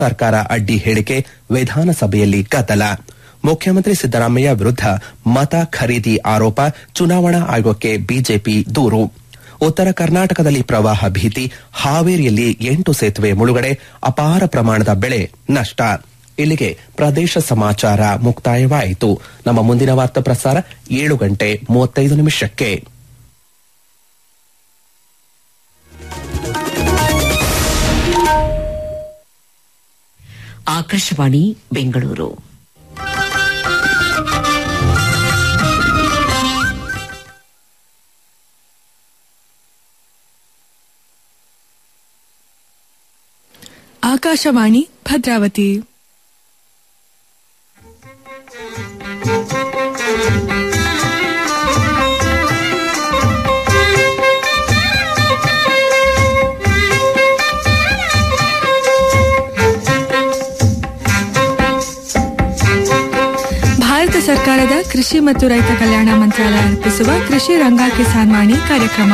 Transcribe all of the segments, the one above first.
ಸರ್ಕಾರ ಅಡ್ಡಿ ಹೇಳಿಕೆ ವಿಧಾನಸಭೆಯಲ್ಲಿ ಗದ್ದಲ ಮುಖ್ಯಮಂತ್ರಿ ಸಿದ್ದರಾಮಯ್ಯ ವಿರುದ್ಧ ಮತ ಖರೀದಿ ಆರೋಪ ಚುನಾವಣಾ ಆಯೋಗಕ್ಕೆ ಬಿಜೆಪಿ ದೂರು ಉತ್ತರ ಕರ್ನಾಟಕದಲ್ಲಿ ಪ್ರವಾಹ ಭೀತಿ ಹಾವೇರಿಯಲ್ಲಿ ಎಂಟು ಸೇತುವೆ ಮುಳುಗಡೆ ಅಪಾರ ಪ್ರಮಾಣದ ಬೆಳೆ ನಷ್ಟ ಇಲ್ಲಿಗೆ ಪ್ರದೇಶ ಸಮಾಚಾರ ಮುಕ್ತಾಯವಾಯಿತು ನಮ್ಮ ಮುಂದಿನ ವಾರ್ತಾ ಪ್ರಸಾರ ಏಳು ಗಂಟೆ ಮೂವತ್ತೈದು ನಿಮಿಷಕ್ಕೆ ಆಕಾಶವಾಣಿ ಬೆಂಗಳೂರು ಆಕಾಶವಾಣಿ ಭದ್ರಾವತಿ ಭಾರತ ಸರ್ಕಾರದ ಕೃಷಿ ಮತ್ತು ರೈತ ಕಲ್ಯಾಣ ಮಂತ್ರಾಲಯ ಅರ್ಪಿಸುವ ಕೃಷಿ ರಂಗ ಕಿಸಾನ್ ವಾಣಿ ಕಾರ್ಯಕ್ರಮ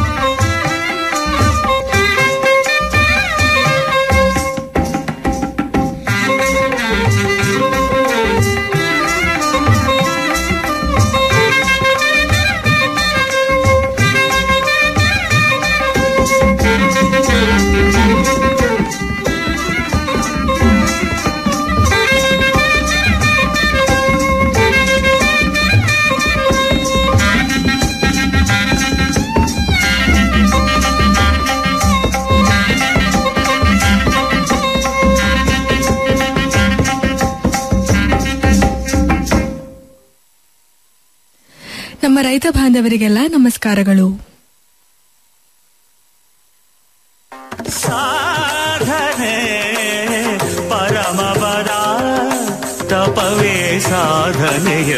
ನಮ್ಮ ರೈತ ಬಾಂಧವರಿಗೆಲ್ಲ ನಮಸ್ಕಾರಗಳು ಸಾಧನೆ ಪರಮಪದ ತಪವೇ ಸಾಧನೆಯ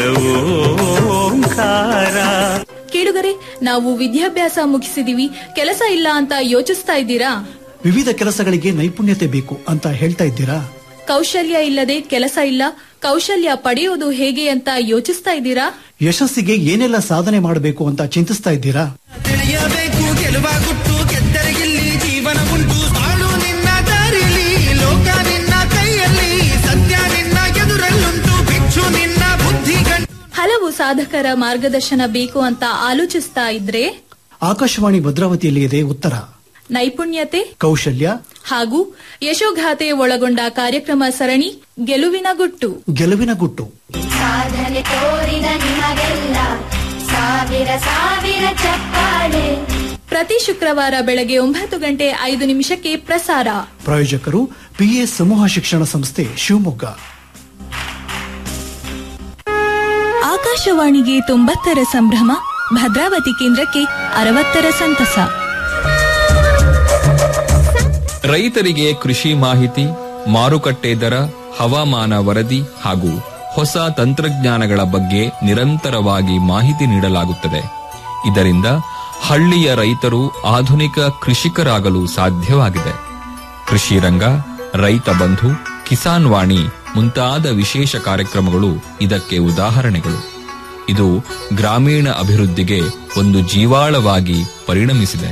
ಓಂಕಾರ ಕೇಳುಗರೆ ನಾವು ವಿದ್ಯಾಭ್ಯಾಸ ಮುಗಿಸಿದೀವಿ ಕೆಲಸ ಇಲ್ಲ ಅಂತ ಯೋಚಿಸ್ತಾ ಇದ್ದೀರಾ ವಿವಿಧ ಕೆಲಸಗಳಿಗೆ ನೈಪುಣ್ಯತೆ ಬೇಕು ಅಂತ ಹೇಳ್ತಾ ಇದ್ದೀರಾ ಕೌಶಲ್ಯ ಇಲ್ಲದೆ ಕೆಲಸ ಇಲ್ಲ ಕೌಶಲ್ಯ ಪಡೆಯೋದು ಹೇಗೆ ಅಂತ ಯೋಚಿಸ್ತಾ ಇದ್ದೀರಾ ಯಶಸ್ಸಿಗೆ ಏನೆಲ್ಲ ಸಾಧನೆ ಮಾಡಬೇಕು ಅಂತ ಚಿಂತಿಸ್ತಾ ಇದ್ದೀರಾ ತಿಳಿಯಬೇಕು ಗೆಲುವ ಗುಟ್ಟು ಗೆದ್ದರಿಗಿಲ್ಲಿ ಜೀವನ ಉಂಟು ಬಾಳು ನಿನ್ನ ದಾರಿಲಿ ಲೋಕ ನಿನ್ನ ಕೈಯಲ್ಲಿ ಸತ್ಯ ನಿನ್ನ ಎದುರಲ್ಲುಂಟು ಭಿಕ್ಷು ನಿನ್ನ ಬುದ್ಧಿ ಗಂಟು ಹಲವು ಸಾಧಕರ ಮಾರ್ಗದರ್ಶನ ಬೇಕು ಅಂತ ಆಲೋಚಿಸ್ತಾ ಇದ್ರೆ ಆಕಾಶವಾಣಿ ಭದ್ರಾವತಿಯಲ್ಲಿ ಇದೆ ಉತ್ತರ ನೈಪುಣ್ಯತೆ ಕೌಶಲ್ಯ ಹಾಗೂ ಯಶೋಗಾಥೆ ಒಳಗೊಂಡ ಕಾರ್ಯಕ್ರಮ ಸರಣಿ ಗೆಲುವಿನ ಗುಟ್ಟು ಗೆಲುವಿನ ಗುಟ್ಟು ಸಾಧನೆ ತೋರಿದ ನಿಮಗೆಲ್ಲ ಸಾವಿರ ಸಾವಿರ ಚಪ್ಪಾಳೆ ಪ್ರತಿ ಶುಕ್ರವಾರ ಬೆಳಗ್ಗೆ ಒಂಬತ್ತು ಗಂಟೆ ಐದು ನಿಮಿಷಕ್ಕೆ ಪ್ರಸಾರ ಪ್ರಾಯೋಜಕರು ಪಿಎ ಸಮೂಹ ಶಿಕ್ಷಣ ಸಂಸ್ಥೆ ಶಿವಮೊಗ್ಗ ಆಕಾಶವಾಣಿಗೆ ತೊಂಬತ್ತರ ಸಂಭ್ರಮ ಭದ್ರಾವತಿ ಕೇಂದ್ರಕ್ಕೆ ಅರವತ್ತರ ಸಂತಸ ರೈತರಿಗೆ ಕೃಷಿ ಮಾಹಿತಿ ಮಾರುಕಟ್ಟೆ ದರ ಹವಾಮಾನ ವರದಿ ಹಾಗೂ ಹೊಸ ತಂತ್ರಜ್ಞಾನಗಳ ಬಗ್ಗೆ ನಿರಂತರವಾಗಿ ಮಾಹಿತಿ ನೀಡಲಾಗುತ್ತದೆ ಇದರಿಂದ ಹಳ್ಳಿಯ ರೈತರು ಆಧುನಿಕ ಕೃಷಿಕರಾಗಲು ಸಾಧ್ಯವಾಗಿದೆ ಕೃಷಿ ರಂಗ ರೈತ ಬಂಧು ಕಿಸಾನ್ ವಾಣಿ ಮುಂತಾದ ವಿಶೇಷ ಕಾರ್ಯಕ್ರಮಗಳು ಇದಕ್ಕೆ ಉದಾಹರಣೆಗಳು ಇದು ಗ್ರಾಮೀಣ ಅಭಿವೃದ್ಧಿಗೆ ಒಂದು ಜೀವಾಳವಾಗಿ ಪರಿಣಮಿಸಿದೆ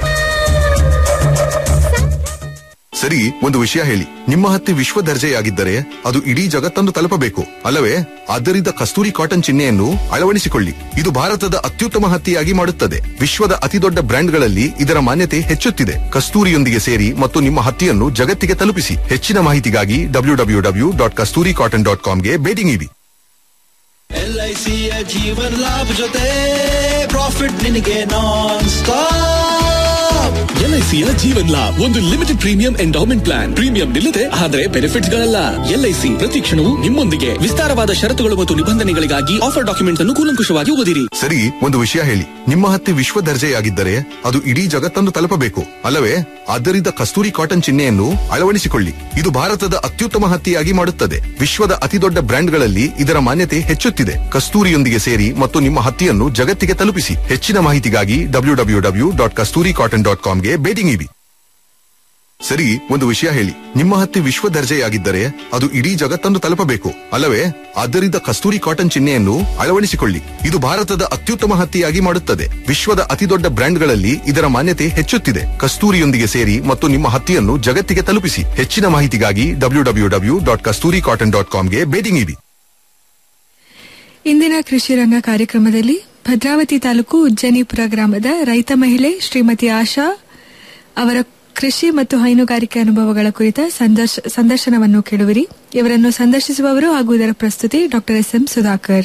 ಸರಿ ಒಂದು ವಿಷಯ ಹೇಳಿ ನಿಮ್ಮ ಹತ್ತಿ ವಿಶ್ವ ದರ್ಜೆಯಾಗಿದ್ದರೆ ಅದು ಇಡೀ ಜಗತ್ತನ್ನು ತಲುಪಬೇಕು ಅಲ್ಲವೇ ಆದ್ದರಿಂದ ಕಸ್ತೂರಿ ಕಾಟನ್ ಚಿಹ್ನೆಯನ್ನು ಅಳವಡಿಸಿಕೊಳ್ಳಿ ಇದು ಭಾರತದ ಅತ್ಯುತ್ತಮ ಹತ್ತಿಯಾಗಿ ಮಾಡುತ್ತದೆ ವಿಶ್ವದ ಅತಿದೊಡ್ಡ ಬ್ರ್ಯಾಂಡ್ಗಳಲ್ಲಿ ಇದರ ಮಾನ್ಯತೆ ಹೆಚ್ಚುತ್ತಿದೆ ಕಸ್ತೂರಿಯೊಂದಿಗೆ ಸೇರಿ ಮತ್ತು ನಿಮ್ಮ ಹತ್ತಿಯನ್ನು ಜಗತ್ತಿಗೆ ತಲುಪಿಸಿ ಹೆಚ್ಚಿನ ಮಾಹಿತಿಗಾಗಿ W W W dot Kasturi cotton dot ಕಾಮ್ಗೆ ಭೇಟಿ ನೀಡಿ ಎಲ್ಐಸಿಯ ಜೀವನ್ ಲಾಭ ಜೊತೆ ಪ್ರಾಫಿಟ್ ನಿನಗೆ ನಾನ್ ಸ್ಟಾಪ್ ಎಲ್ಐಸಿಯ ಜೀವನ್ ಲಾಭ್ ಒಂದು limited premium endowment plan premium ನಿಲ್ಲದೆ ಆದರೆ ಬೆನಿಫಿಟ್ಸ್ ಗಳಲ್ಲ ಎಲ್ಐಸಿ ಪ್ರತಿ ಕ್ಷಣವೂ ನಿಮ್ಮೊಂದಿಗೆ ವಿಸ್ತಾರವಾದ ಷರತ್ತುಗಳು ಮತ್ತು ನಿಬಂಧನೆಗಳಿಗಾಗಿ ಆಫರ್ ಡಾಕ್ಯುಮೆಂಟ್ಸ್ ಅನ್ನು ಕೂಲಂಕುಷವಾಗಿ ಓದಿರಿ ಸರಿ ಒಂದು ವಿಷಯ ಹೇಳಿ ನಿಮ್ಮ ಹತ್ತಿ ವಿಶ್ವ ದರ್ಜೆಯಾಗಿದ್ದರೆ ಅದು ಇಡೀ ಜಗತ್ತನ್ನು ತಲುಪಬೇಕು ಅಲ್ಲವೇ ಆದ್ದರಿಂದ ಕಸ್ತೂರಿ ಕಾಟನ್ ಚಿಹ್ನೆಯನ್ನು ಅಳವಡಿಸಿಕೊಳ್ಳಿ ಇದು ಭಾರತದ ಅತ್ಯುತ್ತಮ ಹತ್ತಿಯಾಗಿ ಮಾಡುತ್ತದೆ ವಿಶ್ವದ ಅತಿದೊಡ್ಡ ಬ್ರ್ಯಾಂಡ್ಗಳಲ್ಲಿ ಇದರ ಮಾನ್ಯತೆ ಹೆಚ್ಚುತ್ತಿದೆ ಕಸ್ತೂರಿಯೊಂದಿಗೆ ಸೇರಿ ಮತ್ತು ನಿಮ್ಮ ಹತ್ತಿಯನ್ನು ಜಗತ್ತಿಗೆ ತಲುಪಿಸಿ ಹೆಚ್ಚಿನ ಮಾಹಿತಿಗಾಗಿ W W W dot Kasturi cotton dot ಕಾಮ್ಗೆ ಭೇಟಿ ನೀಡಿ ಸರಿ ಒಂದು ವಿಷಯ ಹೇಳಿ ನಿಮ್ಮ ಹತ್ತಿ ವಿಶ್ವ ದರ್ಜೆಯಾಗಿದ್ದರೆ ಅದು ಇಡೀ ಜಗತ್ತನ್ನು ತಲುಪಬೇಕು ಅಲ್ಲವೇ ಆದ್ದರಿಂದ ಕಸ್ತೂರಿ ಕಾಟನ್ ಚಿಹ್ನೆಯನ್ನು ಅಳವಡಿಸಿಕೊಳ್ಳಿ ಇದು ಭಾರತದ ಅತ್ಯುತ್ತಮ ಹತ್ತಿಯಾಗಿ ಮಾಡುತ್ತದೆ ವಿಶ್ವದ ಅತಿದೊಡ್ಡ ಬ್ರ್ಯಾಂಡ್ಗಳಲ್ಲಿ ಇದರ ಮಾನ್ಯತೆ ಹೆಚ್ಚುತ್ತಿದೆ ಕಸ್ತೂರಿಯೊಂದಿಗೆ ಸೇರಿ ಮತ್ತು ನಿಮ್ಮ ಹತ್ತಿಯನ್ನು ಜಗತ್ತಿಗೆ ತಲುಪಿಸಿ ಹೆಚ್ಚಿನ ಮಾಹಿತಿಗಾಗಿ W W W dot Kasturi cotton dot ಕಾಮ್ಗೆ ಭೇಟಿ ನೀಡಿ ಇಂದಿನ ಕೃಷಿ ರಂಗ ಕಾರ್ಯಕ್ರಮದಲ್ಲಿ ಭದ್ರಾವತಿ ತಾಲೂಕು ಉಜ್ಜನಿಪುರ ಗ್ರಾಮದ ರೈತ ಮಹಿಳೆ ಶ್ರೀಮತಿ ಆಶಾ ಅವರ ಕೃಷಿ ಮತ್ತು ಹೈನುಗಾರಿಕೆ ಅನುಭವಗಳ ಕುರಿತ ಸಂದರ್ಶ- ಸಂದರ್ಶನವನ್ನು ಕೇಳುವಿರಿ ಇವರನ್ನು ಸಂದರ್ಶಿಸುವವರು ಹಾಗೂ ಇದರ ಪ್ರಸ್ತುತಿ ಡಾಕ್ಟರ್ ಎಸ್ ಎಂ ಸುಧಾಕರ್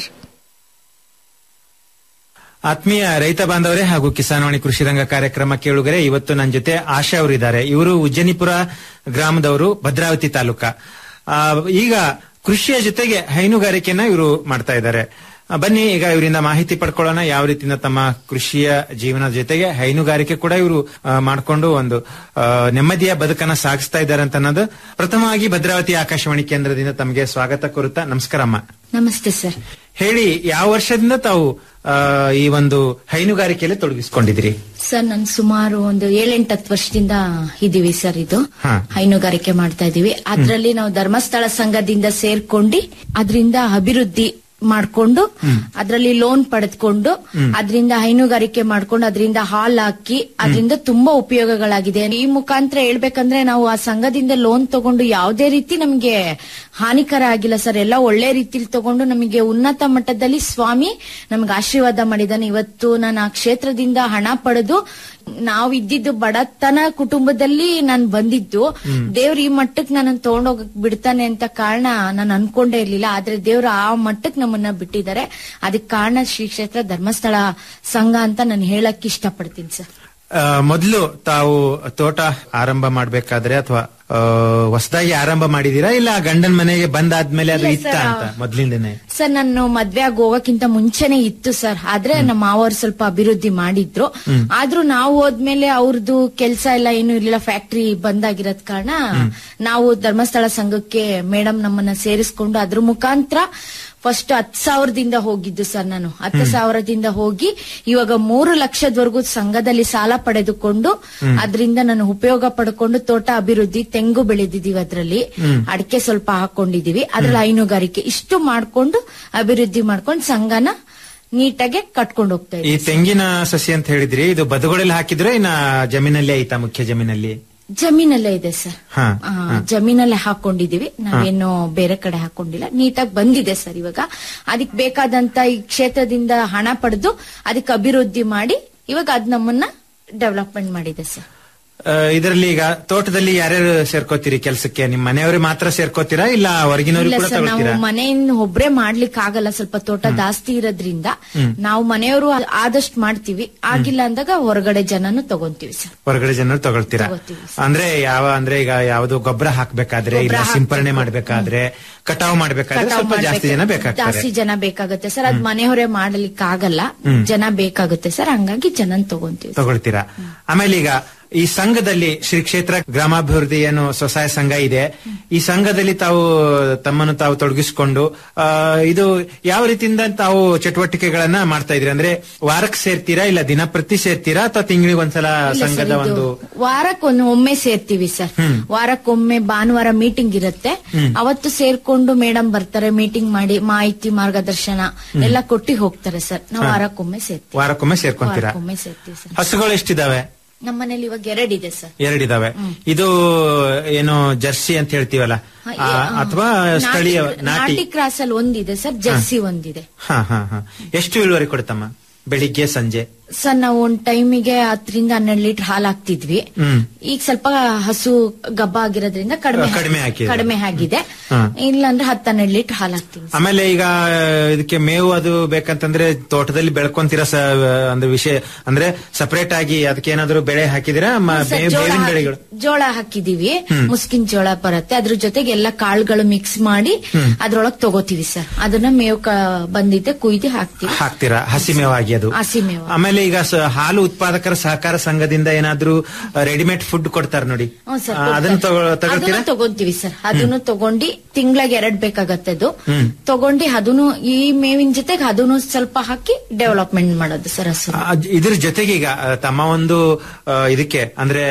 ಆತ್ಮೀಯ ರೈತ ಬಾಂಧವರೇ ಹಾಗೂ ಕಿಸಾನ್ವಾಣಿ ಕೃಷಿ ರಂಗ ಕಾರ್ಯಕ್ರಮ ಕೇಳುಗರೆ ಇವತ್ತು ನನ್ನ ಜೊತೆ ಆಶಾ ಅವರಿದ್ದಾರೆ ಇವರು ಉಜ್ಜನಿಪುರ ಗ್ರಾಮದವರು ಭದ್ರಾವತಿ ತಾಲೂಕ ಆ, ಈಗ ಕೃಷಿಯ ಜೊತೆಗೆ ಹೈನುಗಾರಿಕೆಯನ್ನ ಇವರು ಮಾಡ್ತಾ ಇದ್ದಾರೆ ಆ, ಬನ್ನಿ ಈಗ ಇವರಿಂದ ಮಾಹಿತಿ ಪಡ್ಕೊಳ್ಳೋಣ ಯಾವ ರೀತಿಯಿಂದ ತಮ್ಮ ಕೃಷಿಯ ಜೀವನದ ಜೊತೆಗೆ ಹೈನುಗಾರಿಕೆ ಕೂಡ ಇವರು ಮಾಡಿಕೊಂಡು ಒಂದು ಆ, ನೆಮ್ಮದಿಯ ಬದುಕನ್ನ ಸಾಗಿಸ್ತಾ ಇದ್ದಾರೆ ಅಂತ ಅನ್ನೋದು ಪ್ರಥಮವಾಗಿ ಭದ್ರಾವತಿ ಆಕಾಶವಾಣಿ ಕೇಂದ್ರದಿಂದ ತಮಗೆ ಸ್ವಾಗತ ಕೋರುತ್ತಾ ನಮಸ್ಕಾರಮ್ಮ ನಮಸ್ತೆ ಸರ್ ಹೇಳಿ ಯಾವ ವರ್ಷದಿಂದ ತಾವು ಆ, ಈ ಒಂದು ಹೈನುಗಾರಿಕೆಯಲ್ಲಿ ತೊಡಗಿಸ್ಕೊಂಡಿದ್ರಿ ಸರ್ ನನ್ ಸುಮಾರು ಒಂದು ಏಳೆಂಟು ಹತ್ತು ವರ್ಷದಿಂದ ಇದೀವಿ ಸರ್ ಇದು ಹಾ. ಹೈನುಗಾರಿಕೆ ಮಾಡ್ತಾ ಇದೀವಿ ಅದ್ರಲ್ಲಿ ನಾವು ಧರ್ಮಸ್ಥಳ ಸಂಘದಿಂದ ಸೇರ್ಕೊಂಡು ಅದರಿಂದ ಅಭಿವೃದ್ಧಿ ಮಾಡ್ಕೊಂಡು ಅದರಲ್ಲಿ ಲೋನ್ ಪಡೆದುಕೊಂಡು ಅದರಿಂದ ಹೈನುಗಾರಿಕೆ ಮಾಡ್ಕೊಂಡು ಅದರಿಂದ ಹಾಲ್ ಹಾಕಿ ಅದರಿಂದ ತುಂಬಾ ಉಪಯೋಗಗಳಾಗಿದೆ ಈ ಮುಖಾಂತರ ಹೇಳ್ಬೇಕಂದ್ರೆ ನಾವು ಆ ಸಂಘದಿಂದ ಲೋನ್ ತಗೊಂಡು ಯಾವುದೇ ರೀತಿ ನಮಗೆ ಹಾನಿಕರ ಆಗಿಲ್ಲ ಸರ್ ಎಲ್ಲ ಒಳ್ಳೆ ರೀತಿಲಿ ತಗೊಂಡು ನಮಗೆ ಉನ್ನತ ಮಟ್ಟದಲ್ಲಿ ಸ್ವಾಮಿ ನಮ್ಗೆ ಆಶೀರ್ವಾದ ಮಾಡಿದಾನೆ ಇವತ್ತು ನಾನು ಆ ಕ್ಷೇತ್ರದಿಂದ ಹಣ ಪಡೆದು ನಾವು ಇದ್ದಿದ್ದು ಬಡತನ ಕುಟುಂಬದಲ್ಲಿ ನಾನು ಬಂದಿದ್ದು ದೇವ್ರ ಈ ಮಟ್ಟಕ್ಕೆ ನನ್ನ ತಗೊಂಡೋಗಕ್ ಬಿಡ್ತಾನೆ ಅಂತ ಕಾರಣ ನಾನು ಅನ್ಕೊಂಡೇ ಇರ್ಲಿಲ್ಲ ಆದ್ರೆ ದೇವ್ರು ಆ ಮಟ್ಟಕ್ಕೆ ನಮ್ಮನ್ನ ಬಿಟ್ಟಿದ್ದಾರೆ ಅದಕ್ಕೆ ಕಾರಣ ಶ್ರೀ ಕ್ಷೇತ್ರ ಧರ್ಮಸ್ಥಳ ಸಂಘ ಅಂತ ನಾನು ಹೇಳಕ್ ಇಷ್ಟಪಡ್ತೀನಿ ಸರ್ ಆ, ಮೊದಲು ತಾವು ತೋಟ ಆರಂಭ ಮಾಡ್ಬೇಕಾದ್ರೆ ಅಥವಾ ಹೊಸದಾಗಿ ಆರಂಭ ಮಾಡಿದೀರಾ ಇಲ್ಲ ಗಂಡನ ಮನೆಗೆ ಬಂದಾದ್ಮೇಲೆ ಅದು ಇಲ್ಲ ಇತ್ತ ಸರ್, ಅಂತ ಮೊದ್ಲಿಂದನೇ ಸರ್ ನಾನು ಮದ್ವೆ ಆಗಿ ಹೋಗಕ್ಕಿಂತ ಮುಂಚೆನೆ ಇತ್ತು ಸರ್ ಆದ್ರೆ ನಮ್ಮ ಮಾವರು ಸ್ವಲ್ಪ ಅಭಿವೃದ್ಧಿ ಮಾಡಿದ್ರು ಆದ್ರೂ ನಾವು ಹೋದ್ಮೇಲೆ ಅವ್ರದ್ದು ಕೆಲಸ ಎಲ್ಲ ಏನು ಇರ್ಲಿಲ್ಲ ಫ್ಯಾಕ್ಟ್ರಿ ಬಂದಾಗಿರೋದ್ ಕಾರಣ ನಾವು ಧರ್ಮಸ್ಥಳ ಸಂಘಕ್ಕೆ ಮೇಡಮ್ ನಮ್ಮನ್ನ ಸೇರಿಸ್ಕೊಂಡು ಅದ್ರ ಮುಖಾಂತರ ಫಸ್ಟ್ ಹತ್ ಸಾವಿರದಿಂದ ಹೋಗಿದ್ದು ಸರ್ ನಾನು ಹತ್ತು ಸಾವಿರದಿಂದ ಹೋಗಿ ಇವಾಗ ಮೂರು ಲಕ್ಷದವರೆಗೂ ಸಂಘದಲ್ಲಿ ಸಾಲ ಪಡೆದುಕೊಂಡು ಅದರಿಂದ ನಾನು ಉಪಯೋಗ ಪಡ್ಕೊಂಡು ತೋಟ ಅಭಿವೃದ್ಧಿ ತೆಂಗು ಬೆಳೆದಿದೀವಿ ಅದ್ರಲ್ಲಿ ಅಡಿಕೆ ಸ್ವಲ್ಪ ಹಾಕೊಂಡಿದೀವಿ ಅದ್ರಲ್ಲಿ ಹೈನುಗಾರಿಕೆ ಇಷ್ಟು ಮಾಡ್ಕೊಂಡು ಅಭಿವೃದ್ಧಿ ಮಾಡ್ಕೊಂಡು ಸಂಘನ ನೀಟಾಗಿ ಕಟ್ಕೊಂಡು ಹೋಗ್ತಾ ಈ ಇದ್ದೀವಿ ತೆಂಗಿನ ಸಸಿ ಅಂತ ಹೇಳಿದ್ರಿ ಇದು ಬದುಗಳಲ್ಲಿ ಹಾಕಿದ್ರೆ ಇನ್ನ ಜಮೀನಲ್ಲಿ ಐತಾ ಮುಖ್ಯ ಜಮೀನಲ್ಲಿ ಜಮೀನಲ್ಲೇ ಇದೆ ಸರ್ ಹಾ ಆ, ಜಮೀನಲ್ಲೇ ಹಾಕೊಂಡಿದೀವಿ ನಾವೇನು ಬೇರೆ ಕಡೆ ಹಾಕೊಂಡಿಲ್ಲ ನೀಟಾಗಿ ಬಂದಿದೆ ಸರ್ ಇವಾಗ ಅದಕ್ಕೆ ಬೇಕಾದಂತ ಈ ಕ್ಷೇತ್ರದಿಂದ ಹಣ ಪಡೆದು ಅದಕ್ಕೆ ಅಭಿವೃದ್ಧಿ ಮಾಡಿ ಇವಾಗ ಅದ್ ನಮ್ಮನ್ನ ಡೆವಲಪ್ಮೆಂಟ್ ಮಾಡಿದೆ ಸರ್ ಇದರಲ್ಲಿ ಈಗ ತೋಟದಲ್ಲಿ ಯಾರ್ಯಾರು ಸೇರ್ಕೋತೀರಿ ಕೆಲಸಕ್ಕೆ ನಿಮ್ ಮನೆಯವರು ಮಾತ್ರ ಸೇರ್ಕೋತೀರಾ ಇಲ್ಲ ಹೊರಗಿನವರು ಇಲ್ಲ ಕೂಡ ಸರ್ ನಾವು ತಗೊಳ್ತೀರಾ ಮನೆಯಿಂದ ಒಬ್ರೇ ಮಾಡ್ಲಿಕ್ಕೆ ಆಗಲ್ಲ ಸ್ವಲ್ಪ ತೋಟ ಜಾಸ್ತಿ ಇರೋದ್ರಿಂದ ನಾವು ಮನೆಯವರು ಆದಷ್ಟು ಮಾಡ್ತೀವಿ ಆಗಿಲ್ಲ ಅಂದಾಗ ಹೊರಗಡೆ ಜನನು ತಗೊಂತೀವಿ ಸರ್ ಹೊರಗಡೆ ಜನರು ತಗೊಳ್ತೀರಾ ತಗೊಳ್ತೀವಿ ಅಂದ್ರೆ ಯಾವ ಅಂದ್ರೆ ಈಗ ಯಾವ್ದು ಗೊಬ್ಬರ ಹಾಕ್ಬೇಕಾದ್ರೆ ಇಲ್ಲ ಗೊಬ್ರ ಸಿಂಪರಣೆ ಹಾಕ್ಬೇಕು. ಮಾಡ್ಬೇಕಾದ್ರೆ ಕಟಾವು ಮಾಡ್ಬೇಕಾದ್ರೆ ಕಟಾವ್ ಸ್ವಲ್ಪ ಜಾಸ್ತಿ ಜನ ಮಾಡ್ಬೇಕು. ಬೇಕಾಗ್ತಾರೆ ಜಾಸ್ತಿ ಜನ ಬೇಕಾಗುತ್ತೆ ಸರ್ ಅದ್ ಮನೆಯವರೇ ಮಾಡ್ಲಿಕ್ಕೆ ಆಗಲ್ಲ ಜನ ಬೇಕಾಗುತ್ತೆ ಸರ್ ಹಂಗಾಗಿ ಜನನ್ ತಗೊಂತೀವಿ ಸರ್. ತಗೊಳ್ತೀರಾ ಆಮೇಲೆ ಈಗ ಈ ಸಂಘದಲ್ಲಿ ಶ್ರೀ ಕ್ಷೇತ್ರ ಗ್ರಾಮಾಭಿವೃದ್ಧಿ ಏನು ಸ್ವಸಹಾಯ ಸಂಘ ಇದೆ ಈ ಸಂಘದಲ್ಲಿ ತಾವು ತಮ್ಮನ್ನು ತಾವು ತೊಡಗಿಸಿಕೊಂಡು ಆ, ಇದು ಯಾವ ರೀತಿಯಿಂದ ತಾವು ಚಟುವಟಿಕೆಗಳನ್ನ ಮಾಡ್ತಾ ಇದ್ರಿ ಅಂದ್ರೆ ವಾರಕ್ಕೆ ಸೇರ್ತೀರಾ ಇಲ್ಲ ದಿನಪ್ರತಿ ಸೇರ್ತೀರಾ ಅಥವಾ ತಿಂಗಳಿಗೆ ಒಂದ್ಸಲ ಇಲ್ಲ ಸರ್, ಸಂಘದ ಇದು ಒಂದು ವಾರಕ್ಕೊಮ್ಮೆ ಒಮ್ಮೆ ಸೇರ್ತೀವಿ ಸರ್ ವಾರಕ್ಕೊಮ್ಮೆ ಭಾನುವಾರ ಮೀಟಿಂಗ್ ಇರುತ್ತೆ ಅವತ್ತು ಸೇರ್ಕೊಂಡು ಮೇಡಮ್ ಬರ್ತಾರೆ ಮೀಟಿಂಗ್ ಮಾಡಿ ಮಾಹಿತಿ ಮಾರ್ಗದರ್ಶನ ಎಲ್ಲ ಕೊಟ್ಟಿ ಹೋಗ್ತಾರೆ ಸರ್ ನಾವು ವಾರಕ್ಕೊಮ್ಮೆ ಸೇರ್ತೀವಿ ವಾರಕ್ಕೊಮ್ಮೆ ಸೇರ್ಕೊಂತೀರಾ ವಾರಕ್ಕೊಮ್ಮೆ ಸೇರ್ತೀವಿ ಸರ್ ಹಸುಗಳು ಎಷ್ಟಿದಾವೆ ನಮ್ಮನೇಲಿ ಇವಾಗ ಎರಡಿದೆ ಸರ್ ಎರಡಿದಾವೆ ಇದು ಏನು ಜರ್ಸಿ ಅಂತ ಹೇಳ್ತೀವಲ್ಲ ಹ, ಆ, ಆ, ಅಥವಾ ನಾಟಿ- ಸ್ಥಳೀಯ ನಾಟಿ ನಾಟಿ ಕ್ರಾಸ್ ಅಲ್ಲಿ ಒಂದಿದೆ ಸರ್ ಜರ್ಸಿ ಒಂದಿದೆ ಹಾ ಹಾ ಹಾ ಎಷ್ಟು ಇಳುವರಿ ಕೊಡ್ತಮ್ಮ ಬೆಳಿಗ್ಗೆ ಸಂಜೆ ಸರ್ ನಾವು ಒಂದ್ ಟೈಮಿಗೆ ಹತ್ತರಿಂದ ಹನ್ನೆರಡು ಲೀಟರ್ ಹಾಲು ಹಾಕ್ತಿದ್ವಿ ಹ್ಮ್ ಈಗ ಸ್ವಲ್ಪ ಹಸು ಗಬ್ಬ ಆಗಿರೋದ್ರಿಂದ ಕಡಿಮೆ ಕಡಿಮೆ ಹಾಕಿದೆ. ಕಡಿಮೆ ಆಗಿದೆ ಹಾ. ಇಲ್ಲಾಂದ್ರೆ ಹತ್ತು ಹನ್ನೆರಡು ಲೀಟರ್ ಹಾಲು ಹಾಕ್ತೀವಿ ಆಮೇಲೆ ಈಗ ಇದಕ್ಕೆ ಮೇವು ಅದು ಬೇಕಂತಂದ್ರೆ ತೋಟದಲ್ಲಿ ಬೆಳ್ಕೊಂತೀರ ಸ ಅಂದ್ರೆ ವಿಷಯ ಅಂದ್ರೆ ಸಪರೇಟ್ ಆಗಿ ಅದಕ್ಕೆ ಏನಾದ್ರು ಬೆಳೆ ಹಾಕಿದಿರಾ ಮ- ಸರ್, ಬೇವ್- ಜೋಳ ಬೇವಿನ ಹಾಕಿ- ಬೆಳೆಗಳು ಜೋಳ ಹಾಕಿದೀವಿ ಮುಸ್ಕಿನ್ ಜೋಳ ಬರುತ್ತೆ ಅದ್ರ ಜೊತೆಗೆ ಎಲ್ಲ ಕಾಳುಗಳು ಮಿಕ್ಸ್ ಮಾಡಿ ಅದ್ರೊಳಗ್ ತಗೋತೀವಿ ಸರ್ ಅದನ್ನ ಮೇವು ಕ- ಬಂದಿದ್ದೆ ಕುಯ್ದು ಹಾಕ್ತಿವಿ ಹಾಕ್ತೀರಾ ಹಸಿ ಮೇವಾಗಿ ಅದು ಹಸಿ ಮೇವು ಆಮೇಲೆ ಈಗ ಸ- ಹಾಲು ಉತ್ಪಾದಕರ ಸಹಕಾರ ಸಂಘದಿಂದ ಏನಾದ್ರೂ ರೆಡಿಮೇಡ್ ಫುಡ್ ಕೊಡ್ತಾರೆ ನೋಡಿ ಹ್ಮ್ ಸರ್, ಆ, ಅದನ್ನ ತಗೊ- ಕೊಡ್ತಾರೆ. ತಗೊಳ್ತೀರಾ ಅದನ್ನು ತಗೊಂತೀವಿ ಸರ್ ಅದನ್ನು ತಗೊಂಡು ತಿಂಗಳಿಗೆ ಎರಡ್ ಬೇಕಾಗತ್ತೆ ಅದು ತಗೊಂಡು ಅದನ್ನು ಈ ಮೇವಿನ ಜೊತೆಗೆ ಅದನ್ನು ಸ್ವಲ್ಪ ಹಾಕಿ ಡೆವಲಪ್ಮೆಂಟ್ ಮಾಡೋದು ಸರ್ ಹಸು ಆ, ಇದ್ರ ಜೊತೆಗೆ ಈಗ ಆ, ತಮ್ಮ ಒಂದು ಆ, ಇದಕ್ಕೆ ಅಂದ್ರೆ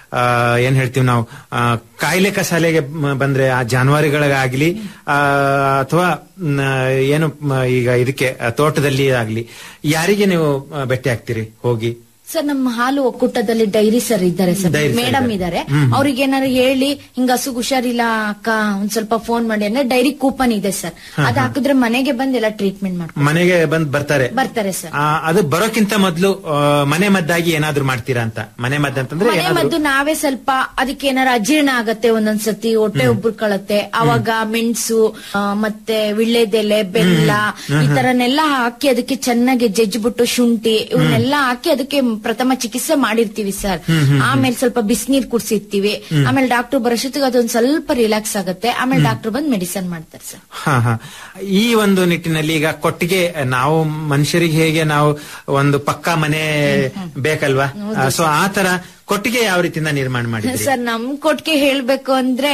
ಆ, ಏನ್ ಹೇಳ್ತೀವಿ ನಾವು ಆ, ಕಾಯಿಲೆ ಕಸಾಲೆಗೆ ಮ- ಬಂದ್ರೆ ಆ ಜಾನುವಾರುಗಳಿಗಾಗ್ಲಿ ಆ, ಅಥವಾ ಮ್, ಏನು ಮ, ಈಗ ಇದಕ್ಕೆ ಆ, ತೋಟದಲ್ಲಿ ಆಗ್ಲಿ ಯಾರಿಗೆ ನೀವು ಆ, ಭೇಟಿ ಆಗ್ತೀರಿ ಹೋಗಿ ಸರ್ ನಮ್ಮ ಹಾಲು ಒಕ್ಕೂಟದಲ್ಲಿ ಡೈರಿ ಸರ್ ಇದ್ದಾರೆ ಸರ್ ಡೈರಿ ಸರ್ ಮೇಡಮ್ ಇದ್ದಾರೆ. ಇದ್ದಾರೆ ಹ್ಮ್. ಅವ್ರಿಗೆ ಏನಾರು ಹೇಳಿ ಹಿಂಗ ಹಸುಗ್ ಹುಷಾರಿಲ್ಲ ಅಕ್ಕ ಒಂದ್ ಸ್ವಲ್ಪ ಫೋನ್ ಮಾಡಿ ಅಂದ್ರೆ ಡೈರಿ ಕೂಪನ್ ಇದೆ ಸರ್ ಹಾ, ಅದ್ ಹಾ. ಹಾಕಿದ್ರೆ ಮನೆಗೆ ಬಂದ್ ಎಲ್ಲ ಟ್ರೀಟ್ಮೆಂಟ್ ಮಾಡ್ಕೊಂಡು ಮನೆಗೆ ಬಂದ್ ಬರ್ತಾರೆ ಬರ್ತಾರೆ ಸರ್ ಆ, ಅದು ಬರೋಕ್ಕಿಂತ ಮೊದಲು ಮನೆ ಮದ್ದಾಗಿ ಏನಾದ್ರೂ ಮಾಡ್ತೀರಾ ಅಂತ ಮನೆ ಮದ್ದು ಅಂತಂದ್ರೆ ಮನೆ ಏನಾದ್ರೂ ಮದ್ದು ನಾವೇ ಸ್ವಲ್ಪ ಅದಕ್ಕೆ ಏನಾರ ಅಜೀರ್ಣ ಆಗತ್ತೆ ಒಂದೊಂದ್ಸತಿ ಹೊಟ್ಟೆ ಉಬ್ಬರ್ಕೊಳತ್ತೆ ಅವಾಗ ಮೆಣಸು ಆ, ಮತ್ತೆ ವಿಳ್ಳೆದೆಲೆ ಬೆಲ್ಲ ಹ್ಮ್. ಈ ತರನೆಲ್ಲ ಹಾಕಿ ಅದಕ್ಕೆ ಚೆನ್ನಾಗಿ ಜಜ್ಜಿಬಿಟ್ಟು ಶುಂಠಿ ಇವನ್ನೆಲ್ಲ ಹಾಕಿ ಅದಕ್ಕೆ ಪ್ರಥಮ ಚಿಕಿತ್ಸೆ ಮಾಡಿರ್ತೀವಿ ಸರ್ ಹ್ಮ್, ಹ್ಮ್, ಹ್ಮ್. ಆಮೇಲೆ ಸ್ವಲ್ಪ ಬಿಸಿನೀರ್ ಕುಡ್ಸಿರ್ತೀವಿ ಹ್ಮ್. ಆಮೇಲೆ ಡಾಕ್ಟರ್ ಬರೋಷ್ಟೊತ್ತಿಗೆ ಅದೊಂದ್ ಸ್ವಲ್ಪ ರಿಲ್ಯಾಕ್ಸ್ ಆಗುತ್ತೆ ಆಮೇಲೆ ಡಾಕ್ಟರ್ ಬಂದ್ ಮೆಡಿಸನ್ ಮಾಡ್ತಾರೆ ಸರ್ ಹಾ ಹಾ ಈ ಒಂದು ನಿಟ್ಟಿನಲ್ಲಿ ಈಗ ಕೊಟ್ಟಿಗೆ ನಾವು ಮನುಷ್ಯರಿಗೆ ಹೇಗೆ ನಾವು ಒಂದು ಪಕ್ಕಾ ಮನೆ ಬೇಕಲ್ವಾ ಸೊ ಆ ತರ ಕೊಟ್ಟಿಗೆ ಯಾವ ರೀತಿಯಿಂದ ನಿರ್ಮಾಣ ಮಾಡಿದ್ರಿ ಸರ್ ನಮ್ ಕೊಟ್ಟಿಗೆ ಹೇಳ್ಬೇಕು ಅಂದ್ರೆ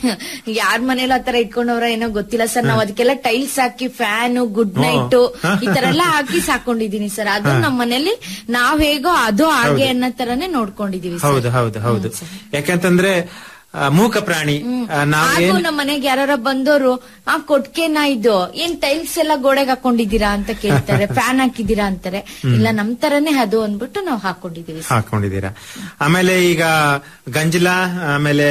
ಯಾರ್ ಮನೇಲಿ ಆತರ ಇಟ್ಕೊಂಡವ್ರ ಏನೋ ಗೊತ್ತಿಲ್ಲ ಸರ್ ನಾವ್ ಅದಕ್ಕೆಲ್ಲ ಟೈಲ್ಸ್ ಹಾಕಿ ಫ್ಯಾನ್ ಗುಡ್ ಓ. ನೈಟ್ ಈ ತರ ಎಲ್ಲ ಹಾಕಿ ಸಾಕೊಂಡಿದೀನಿ ಸರ್ ಅದು ಹಾ. ನಮ್ಮ ಮನೇಲಿ ನಾವ್ ಹೇಗೋ ಅದು ಹಾಗೆ ಹೌದು. ಅನ್ನೋ ತರನೇ ನೋಡ್ಕೊಂಡಿದೀವಿ ಸರ್ ಹೌದು ಹೌದು ಹೌದು ಯಾಕಂತಂದ್ರೆ ಆ, ಮೂಕ ಪ್ರಾಣಿ ಆ, ನಾವು ಹಾಗೂ ಏನ್ ನಮ್ಮ ಮನೆಗೆ ಯಾರ ಬಂದವರು ಆ ಕೊಟ್ಕೆನಾ ಇದು ಏನ್ ಟೈಲ್ಸ್ ಎಲ್ಲ ಗೋಡೆಗೆ ಹಾಕೊಂಡಿದ್ದೀರಾ ಅಂತ ಕೇಳ್ತಾರೆ ಫ್ಯಾನ್ ಹಾಕಿದೀರಾ ಅಂತಾರೆ ಹ್ಮ್. ಇಲ್ಲ ನಮ್ ತರನೇ ಅದು ಅಂದ್ಬಿಟ್ಟು ನಾವು ಹಾಕೊಂಡಿದೀವಿ ಸರ್ ಹಾಕೊಂಡಿದ್ದೀರಾ ಆಮೇಲೆ ಈಗ ಗಂಜಲ ಆಮೇಲೆ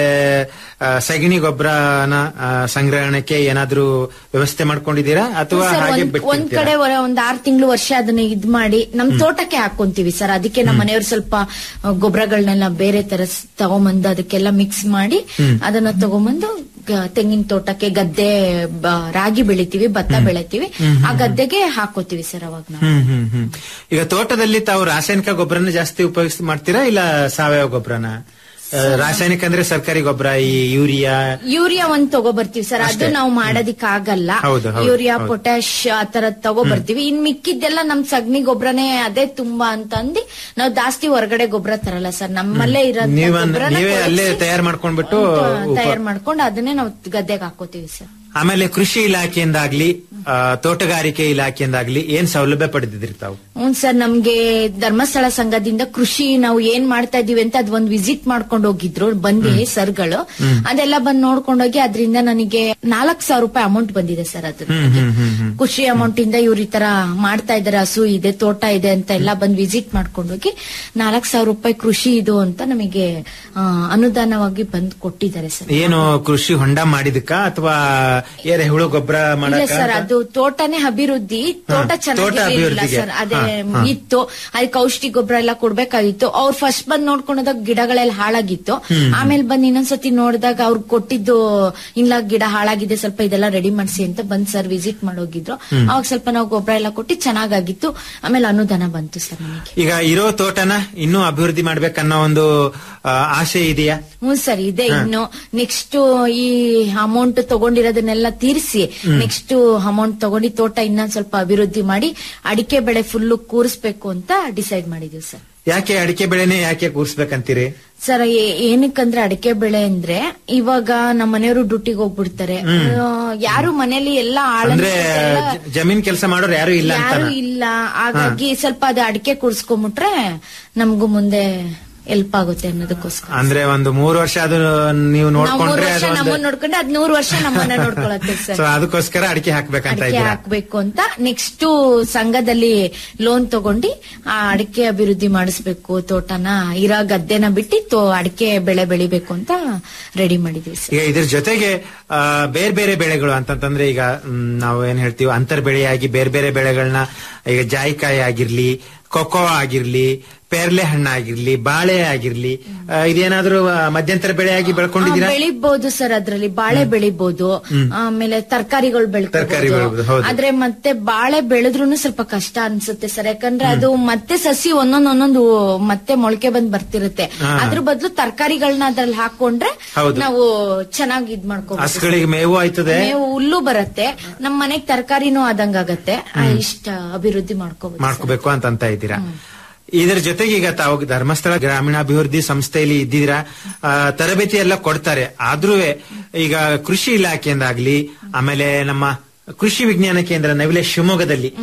ಆ, ಸಗಣಿ ಗೊಬ್ಬರನ ಸಂಗ್ರಹಣಕ್ಕೆ ಏನಾದ್ರೂ ವ್ಯವಸ್ಥೆ ಮಾಡ್ಕೊಂಡಿದ್ದೀರಾ ಅಥವಾ ಸರ್, ಹಾಗೆ ಒಂದ್- ಒಂದ್ ಬಿಟ್ಟಿರ್ತೀರಾ? ಕಡೆ ಒರ- ಒಂದ್ ಆರ್ ತಿಂಗಳು ವರ್ಷ ಅದನ್ನ ಇದ್ ಮಾಡಿ ನಮ್ ತೋಟಕ್ಕೆ ಹಾಕೊಂತೀವಿ ಸರ್ ಅದಕ್ಕೆ ನಮ್ಮ ಮನೆಯವ್ರು ಸ್ವಲ್ಪ ಆ, ಗೊಬ್ಬರಗಳನ್ನೆಲ್ಲ ಬೇರೆ ತರ ಸ್- ತಗೊಂಬಂದು ಅದಕ್ಕೆಲ್ಲ ಮಿಕ್ಸ್ ಮಾಡಿ ಹ್ಮ್. ಅದನ್ನ ತಗೊಂಬಂದು ಗ- ತೆಂಗಿನ ತೋಟಕ್ಕೆ ಗದ್ದೆ ಬ- ರಾಗಿ ಬೆಳಿತೀವಿ ಭತ್ತ ಬೆಳಿತೀವಿ ಹ್ಮ್, ಹ್ಮ್, ಆ ಗದ್ದೆಗೆ ಹಾಕೋತೀವಿ ಸರ್ ಅವಾಗ ನಾವು ಹ್ಮ್ ಹ್ಮ್ ಹ್ಮ್ ಈಗ ತೋಟದಲ್ಲಿ ತಾವು ರಾಸಾಯನಿಕ ಗೊಬ್ಬರನ ಜಾಸ್ತಿ ಉಪಯೋಗಿಸಿ ಮಾಡ್ತೀರಾ ಇಲ್ಲ ಸಾವಯವ ಗೊಬ್ಬರನ ರಾಸಾಯನಿಕ ಅಂದ್ರೆ ಸರ್ಕಾರಿ ಗೊಬ್ಬರ ಈ ಯೂರಿಯಾ ಯೂರಿಯಾ ಒಂದ್ ತಗೋಬರ್ತೀವಿ ಸರ್ ಅದು ಅಷ್ಟೇ. ನಾವು ಮಾಡೋದಿಕ್ ಆಗಲ್ಲ ಹೌದು, ಹೌದು, ಯೂರಿಯಾ ಹೌದು. ಪೊಟ್ಯಾಶ್ ಆ ತರದ್ ತಗೋಬರ್ತೀವಿ ಇನ್ ಮಿಕ್ಕಿದ್ದೆಲ್ಲ ನಮ್ ಸಗಣಿ ಗೊಬ್ಬರನೇ ಅದೇ ತುಂಬಾ ಅಂತ ಅಂದಿ ನಾವು ಜಾಸ್ತಿ ಹೊರಗಡೆ ಗೊಬ್ಬರ ತರಲ್ಲ ಸರ್ ನಮ್ಮಲ್ಲೇ ಇರೋ ನೀವ ನೀವೇ ಅಲ್ಲೇ ತಯಾರು ಮಾಡ್ಕೊಂಡ್ಬಿಟ್ಟು ಉಪ- ತಯಾರು ಮಾಡ್ಕೊಂಡು ಅದನ್ನೇ ನಾವು ಗದ್ದೆಗೆ ಹಾಕೋತೀವಿ ಸರ್ ಆಮೇಲೆ ಕೃಷಿ ಇಲಾಖೆಯಿಂದಾಗ್ಲಿ ಆ, ತೋಟಗಾರಿಕೆ ಇಲಾಖೆಯಿಂದಾಗ್ಲಿ ಏನ್ ಸೌಲಭ್ಯ ಪಡೆದಿದ್ರಿ ತಾವು ಹ್ಮ್ ಸರ್ ನಮ್ಗೆ ಧರ್ಮಸ್ಥಳ ಸಂಘದಿಂದ ಕೃಷಿ ನಾವು ಏನ್ ಮಾಡ್ತಾ ಇದೀವಿ ಅಂತ ಅದ್ ಒಂದ್ ವಿಸಿಟ್ ಮಾಡ್ಕೊಂಡು ಹೋಗಿದ್ರು ಬಂದಿ ಸರ್ಗಳು ಹ್ಮ್. ಅದೆಲ್ಲ ಬಂದ್ ನೋಡ್ಕೊಂಡೋಗಿ ಅದರಿಂದ ನನಗೆ ನಾಲ್ಕ್ ಸಾವಿರ ರೂಪಾಯಿ ಅಮೌಂಟ್ ಬಂದಿದೆ ಸರ್ ಅದು ಹ್ಮ್ ಹ್ಮ್ ಹ್ಮ್ ಹ್ಮ್ ಕೃಷಿ ಅಮೌಂಟ್ ಇಂದ ಇವ್ರ ಈ ತರ ಮಾಡ್ತಾ ಇದಾರೆ ಹಸು ಇದೆ ತೋಟ ಇದೆ ಅಂತ ಎಲ್ಲ ಬಂದ್ ವಿಸಿಟ್ ಮಾಡ್ಕೊಂಡೋಗಿ ನಾಲ್ಕ್ ಸಾವಿರ ರೂಪಾಯಿ ಕೃಷಿ ಇದು ಅಂತ ನಮಗೆ ಆ, ಅನುದಾನವಾಗಿ ಬಂದ್ ಕೊಟ್ಟಿದ್ದಾರೆ ಸರ್ ಏನು ಕೃಷಿ ಹೊಂಡ ಮಾಡಿದಕ್ಕ ಅಥವಾ ಎರೆಹುಳು ಗೊಬ್ಬರ ಇಲ್ಲ ಮಾಡಕ ಸರ್ ಅದು ತೋಟನೇ ಅಭಿವೃದ್ಧಿ ತೋಟ ತೋಟ ಚೆನ್ನಾಗಿರ್ಲಿಲ್ಲ ಅಭಿವೃದ್ಧಿಗೆ. ಸರ್ ಅದೇ ಹಾ, ಹಾ. ಇತ್ತು ಅದಕ್ಕೆ ಔಷಧಿ ಗೊಬ್ಬರ ಎಲ್ಲ ಕೊಡ್ಬೇಕಾಗಿತ್ತು ಅವ್ರು ಫಸ್ಟ್ ಬಂದ್ ನೋಡ್ಕೊಂಡಾಗ ಗಿಡಗಳೆಲ್ಲ ಹಾಳಾಗಿತ್ತು ಹ್ಮ್. ಆಮೇಲೆ ಬಂದ್ ಇನ್ನೊಂದ್ಸತಿ ನೋಡಿದಾಗ ಅವ್ರು ಕೊಟ್ಟಿದ್ದು ಇಲ್ಲ ಗಿಡ ಹಾಳಾಗಿದೆ ಸ್ವಲ್ಪ ಇದೆಲ್ಲ ರೆಡಿ ಮಾಡಿಸಿ ಅಂತ ಬಂದ್ ಸರ್ ವಿಸಿಟ್ ಮಾಡೋಗಿದ್ರು ಹ್ಮ್. ಅವಾಗ ಸ್ವಲ್ಪ ನಾವು ಗೊಬ್ಬರ ಎಲ್ಲ ಕೊಟ್ಟು ಚೆನ್ನಾಗಾಗಿತ್ತು ಆಮೇಲೆ ಅನುದಾನ ಬಂತು ಸರ್ ನನಗೆ ಈಗ ಇರೋ ತೋಟನ ಇನ್ನೂ ಅಭಿವೃದ್ಧಿ ಮಾಡ್ಬೇಕನ್ನೋ ಒಂದು ಆ, ಆಸೆ ಇದೆಯಾ ಹ್ಞೂ ಸರ್ ಇದೆ ಹಾ. ಇನ್ನು ನೆಕ್ಸ್ಟ್ ಈ ಅಮೌಂಟ್ ತಗೊಂಡಿರೋದನ್ನೆಲ್ಲ ತೀರಿಸಿ ಹ್ಮ್. ನೆಕ್ಸ್ಟ್ ಅಮೌಂಟ್ ತಗೊಂಡು ತೋಟ ಇನ್ನೊಂದ್ ಸ್ವಲ್ಪ ಅಭಿವೃದ್ಧಿ ಮಾಡಿ ಅಡಿಕೆ ಬೆಳೆ ಫುಲ್ ಕೂರಿಸ್ಬೇಕು ಅಂತ ಡಿಸೈಡ್ ಮಾಡಿದೀವಿ ಸರ್ ಯಾಕೆ ಅಡಿಕೆ ಬೆಳೆನೇ ಯಾಕೆ ಕೂರ್ಸ್ಬೇಕಂತೀರಿ ಸರ್ ಏ- ಏನಕ್ಕಂದ್ರೆ ಅಡಿಕೆ ಬೆಳೆ ಅಂದ್ರೆ ಇವಾಗ ನಮ್ಮ ಮನೆಯವರು ಡ್ಯೂಟಿಗೆ ಹೋಗ್ಬಿಡ್ತಾರೆ ಹ್ಮ್. ಆ, ಯಾರು ಮನೇಲಿ ಎಲ್ಲ ಆಳ ಅಂದ್ರೆ ಜ- ಜಮೀನ್ ಕೆಲಸ ಮಾಡೋರು ಯಾರು ಇಲ್ಲ ಅಂತ ಯಾರು ಇಲ್ಲ ಹಾಗಾಗಿ ಸ್ವಲ್ಪ ಅದು ಅಡಿಕೆ ಕೂರ್ಸ್ಕೊಂಬಿಟ್ರೆ ನಮಗೂ ಮುಂದೆ ಹೆಲ್ಪ್ ಆಗುತ್ತೆ ಅನ್ನೋದಕ್ಕೋಸ್ಕರ ಅಂದ್ರೆ ಒಂದು ಮೂರು ವರ್ಷ ಅದು ನೀವು ನಾವು ಮೂರು ನೋಡ್ಕೊಂಡ್ರೆ ವರ್ಷ ಅದು ನಮ್ಮನ್ನ ನೋಡ್ಕೊಂಡ್ರೆ ಅದ್ ನೂರು ವರ್ಷ ನಮ್ಮನ್ನ ನೋಡ್ಕೊಳತ್ತೆ ಸೊ ಸರ್ ಅದಕ್ಕೋಸ್ಕರ ಅಡಿಕೆ ಹಾಕ್ಬೇಕಂತ ಅಡಿಕೆ ಇದ್ದೀರಾ ಹಾಕ್ಬೇಕು ಅಂತ ನೆಕ್ಸ್ಟ್ ಸಂಘದಲ್ಲಿ ಲೋನ್ ತಗೊಂಡು ಆ ಅಡಿಕೆ ಅಭಿವೃದ್ಧಿ ಮಾಡಿಸ್ಬೇಕು ತೋಟನ ಇರೋ ಗದ್ದೆನ ಬಿಟ್ಟು ತೋ ಅಡಿಕೆ ಬೆಳೆ ಬೆಳಿಬೇಕು ಅಂತ ರೆಡಿ ಮಾಡಿದೀವಿ ಸರ್ ಈಗ ಇದ್ರ ಜೊತೆಗೆ ಆ, ಬೇರೆ ಬೇರೆ ಬೆಳೆಗಳು ಅಂತಂತಂದ್ರೆ ಈಗ ಮ್, ನಾವು ಏನ್ ಹೇಳ್ತೀವಿ ಅಂತರ್ ಬೆಳೆಯಾಗಿ ಬೇರೆ ಬೇರೆ ಬೆಳೆಗಳನ್ನ ಈಗ ಜಾಯಿಕಾಯಿ ಆಗಿರ್ಲಿ ಕೊಕೋ ಆಗಿರ್ಲಿ ಪೇರ್ಲೆ ಹಣ್ಣಾಗಿರ್ಲಿ ಬಾಳೆ ಆಗಿರ್ಲಿ ಆ, ಇದೇನಾದ್ರೂ ಆ, ಮಧ್ಯಂತರ ಬೆಳೆಯಾಗಿ ಬೆಳ್ಕೊಂಡಿದ್ದೀರಾ ಆ, ಬೆಳಿಬೋದು ಸರ್ ಅದ್ರಲ್ಲಿ ಬಾಳೆ ಬೆಳಿಬೋದು ಹ್ಮ್. ಆಮೇಲೆ ತರಕಾರಿಗಳು ತರಕಾರಿ ಬೆಳ್ಬೋದು, ಬೆಳ್ಕೋಬಹುದು ಹೌದು. ಆದ್ರೆ ಮತ್ತೆ ಬಾಳೆ ಬೆಳೆದ್ರು ಸ್ವಲ್ಪ ಕಷ್ಟ ಅನ್ಸುತ್ತೆ ಸರ್ ಯಾಕಂದ್ರೆ ಅದು ಮತ್ತೆ ಸಸಿ ಒಂದೊಂದ್ ಒಂದೊಂದು ಮತ್ತೆ ಮೊಳಕೆ ಬಂದ್ ಬರ್ತಿರುತ್ತೆ ಹಾ. ಅದ್ರ ಬದಲು ತರಕಾರಿಗಳನ್ನ ಅದ್ರಲ್ಲಿ ಹಾಕೊಂಡ್ರೆ ಹೌದು. ನಾವು ಚೆನ್ನಾಗಿ ಇದ್ ಮಾಡ್ಕೋಬಹುದು ಹಸುಗಳಿಗೆ ಮೇವು ಆಯ್ತದೆ ಮೇವು ಹುಲ್ಲು ಬರುತ್ತೆ ನಮ್ ಮನೆಗ್ ತರಕಾರಿನೂ ಆದಂಗಾಗತ್ತೆ ಆ, ಇಷ್ಟ ಅಭಿವೃದ್ಧಿ ಮಾಡ್ಕೋಬಹುದು ಮಾಡ್ಕೋಬೇಕು ಅಂತ ಅಂತ ಇದ್ದೀರಾ ಇದರ ಜೊತೆಗೆ ಈಗ ತಾವು ಧರ್ಮಸ್ಥಳ ಗ್ರಾಮೀಣಾಭಿವೃದ್ಧಿ ಸಂಸ್ಥೆಯಲ್ಲಿ ಇದ್ದೀರಾ ಆ, ತರಬೇತಿ ಎಲ್ಲ ಕೊಡ್ತಾರೆ ಆದ್ರೂ ಈಗ ಕೃಷಿ ಇಲಾಖೆಯಿಂದಾಗ್ಲಿ ಆಮೇಲೆ ನಮ್ಮ ಕೃಷಿ ವಿಜ್ಞಾನ ಕೇಂದ್ರ ನವಿಲೆ ಶಿವಮೊಗ್ಗದಲ್ಲಿ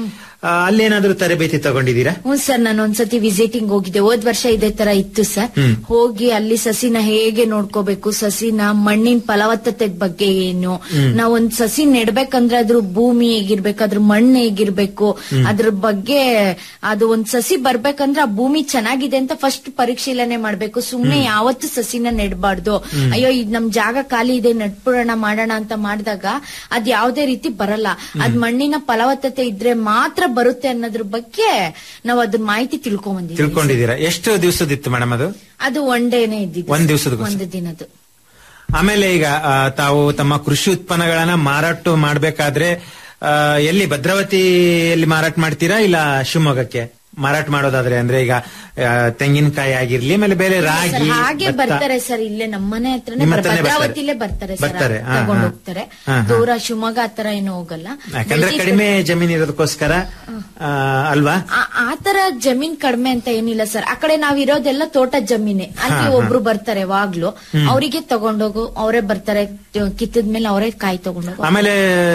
ಆ, ಅಲ್ಲೇನಾದ್ರೂ ತರಬೇತಿ ತಗೊಂಡಿದ್ದೀರಾ ಹ್ಞೂ ಸರ್ ನಾನು ಒಂದ್ಸತಿ ವಿಸಿಟಿಂಗ್ ಹೋಗಿದ್ದೆ ಹೋದ್ ವರ್ಷ ಇದೇ ತರ ಇತ್ತು ಸರ್ ಹ್ಮ್. ಹೋಗಿ ಅಲ್ಲಿ ಸಸಿನ ಹೇಗೆ ನೋಡ್ಕೋಬೇಕು ಸಸಿನ ಮಣ್ಣಿನ ಫಲವತ್ತತೆ ಬಗ್ಗೆ ಏನು ಹ್ಮ್. ನಾವ್ ಒಂದ್ ಸಸಿ ನೆಡ್ಬೇಕಂದ್ರೆ ಅದ್ರ ಭೂಮಿ ಹೇಗಿರ್ಬೇಕು ಅದ್ರ ಮಣ್ಣು ಹೇಗಿರ್ಬೇಕು ಹ್ಮ್. ಅದ್ರ ಬಗ್ಗೆ ಅದು ಒಂದ್ ಸಸಿ ಬರ್ಬೇಕಂದ್ರೆ ಆ ಭೂಮಿ ಚೆನ್ನಾಗಿದೆ ಅಂತ ಫಸ್ಟ್ ಪರಿಶೀಲನೆ ಮಾಡ್ಬೇಕು ಸುಮ್ನೆ ಹ್ಮ್. ಯಾವತ್ತು ಸಸಿನ ನೆಡ್ಬಾರ್ದು ಹ್ಮ್. ಅಯ್ಯೋ ಇದ್ ನಮ್ ಜಾಗ ಖಾಲಿ ಇದೆ ನಟ್ಬಿಡೋಣ ಮಾಡೋಣ ಅಂತ ಮಾಡಿದಾಗ ಅದ್ ಯಾವ್ದೇ ರೀತಿ ಬರಲ್ಲ ಅದ್ ಮಣ್ಣಿನ ಫಲವತ್ತತೆ ಇದ್ರೆ ಮಾತ್ರ ಬರುತ್ತೆ ಅನ್ನೋದ್ರ ಬಗ್ಗೆ ನಾವ್ ಅದ್ರ ಮಾಹಿತಿ ತಿಳ್ಕೊಂಬಂದಿದ್ದೀವಿ ತಿಳ್ಕೊಂಡಿದ್ದೀರಾ ಎಷ್ಟು ದಿವಸದಿತ್ತು ಮೇಡಮ್ ಅದು ಅದು ಒನ್ ಡೇನೆ ಇದ್ದಿದ್ದು ಒಂದ್ ದಿವ್ಸದಕ್ಕೋಸ್ಕರ. ಒಂದು ದಿನದ್ದು ಆಮೇಲೆ ಈಗ ಆ, ತಾವು ತಮ್ಮ ಕೃಷಿ ಉತ್ಪನ್ನಗಳನ್ನ ಮಾರಾಟ ಮಾಡ್ಬೇಕಾದ್ರೆ ಆ, ಎಲ್ಲಿ ಭದ್ರಾವತಿಯಲ್ಲಿ ಮಾರಾಟ ಮಾಡ್ತೀರಾ ಇಲ್ಲ ಶಿವಮೊಗ್ಗಕ್ಕೆ ಮಾರಾಟ ಮಾಡೋದಾದ್ರೆ ಅಂದ್ರೆ ಈಗ ಆ, ತೆಂಗಿನಕಾಯಿ ಆಗಿರ್ಲಿ ಆಮೇಲೆ ಬೇರೆ ಸರ್, ರಾಗಿ ಹಾಗೆ ಭತ್ತ. ಬರ್ತಾರೆ ಸರ್ ಇಲ್ಲೇ ನಮ್ಮನೆ ಹತ್ರನೇ ನಿಮ್ಮ ಬರ್- ಹತ್ರನೇ ಬರ್ತಾರೆ. ಭದ್ರಾವತಿಲೇ ಬರ್ತಾರೆ ಸರ್ ಬರ್ತಾರೆ, ಹಾ, ತಗೊಂಡ್ ಹಾ. ಹೋಗ್ತಾರೆ ಹಾ, ಹಾ. ದೂರ ಶಿವಮೊಗ್ಗ ಆತರ ಏನು ಹೋಗಲ್ಲ ಯಾಕಂದ್ರೆ ಬೆಳ್ತಿ- ಕಡಿಮೆ ಜಮೀನ್ ಇರೋದಕ್ಕೋಸ್ಕರ ಆ, ಅಲ್ವಾ ಆ- ಆ ತರ ಜಮೀನ್ ಕಡಿಮೆ ಅಂತ ಏನಿಲ್ಲ ಸರ್ ಆ ಕಡೆ ನಾವ್ ಇರೋದೆಲ್ಲ ತೋಟದ ಜಮೀನೆ ಅಲ್ಲಿ ಹಾ, ಹಾ. ಒಬ್ರು ಬರ್ತಾರೆ ಯಾವಾಗ್ಲೂ ಹ್ಮ್. ಅವರಿಗೆ ತಗೊಂಡೋಗು ಅವರೇ ಬರ್ತಾರೆ ಕಿತ್ತದ್ಮೇಲೆ ಅವರೇ ಕಾಯಿ ತಗೊಂಡೋಗು ಆಮೇಲೆ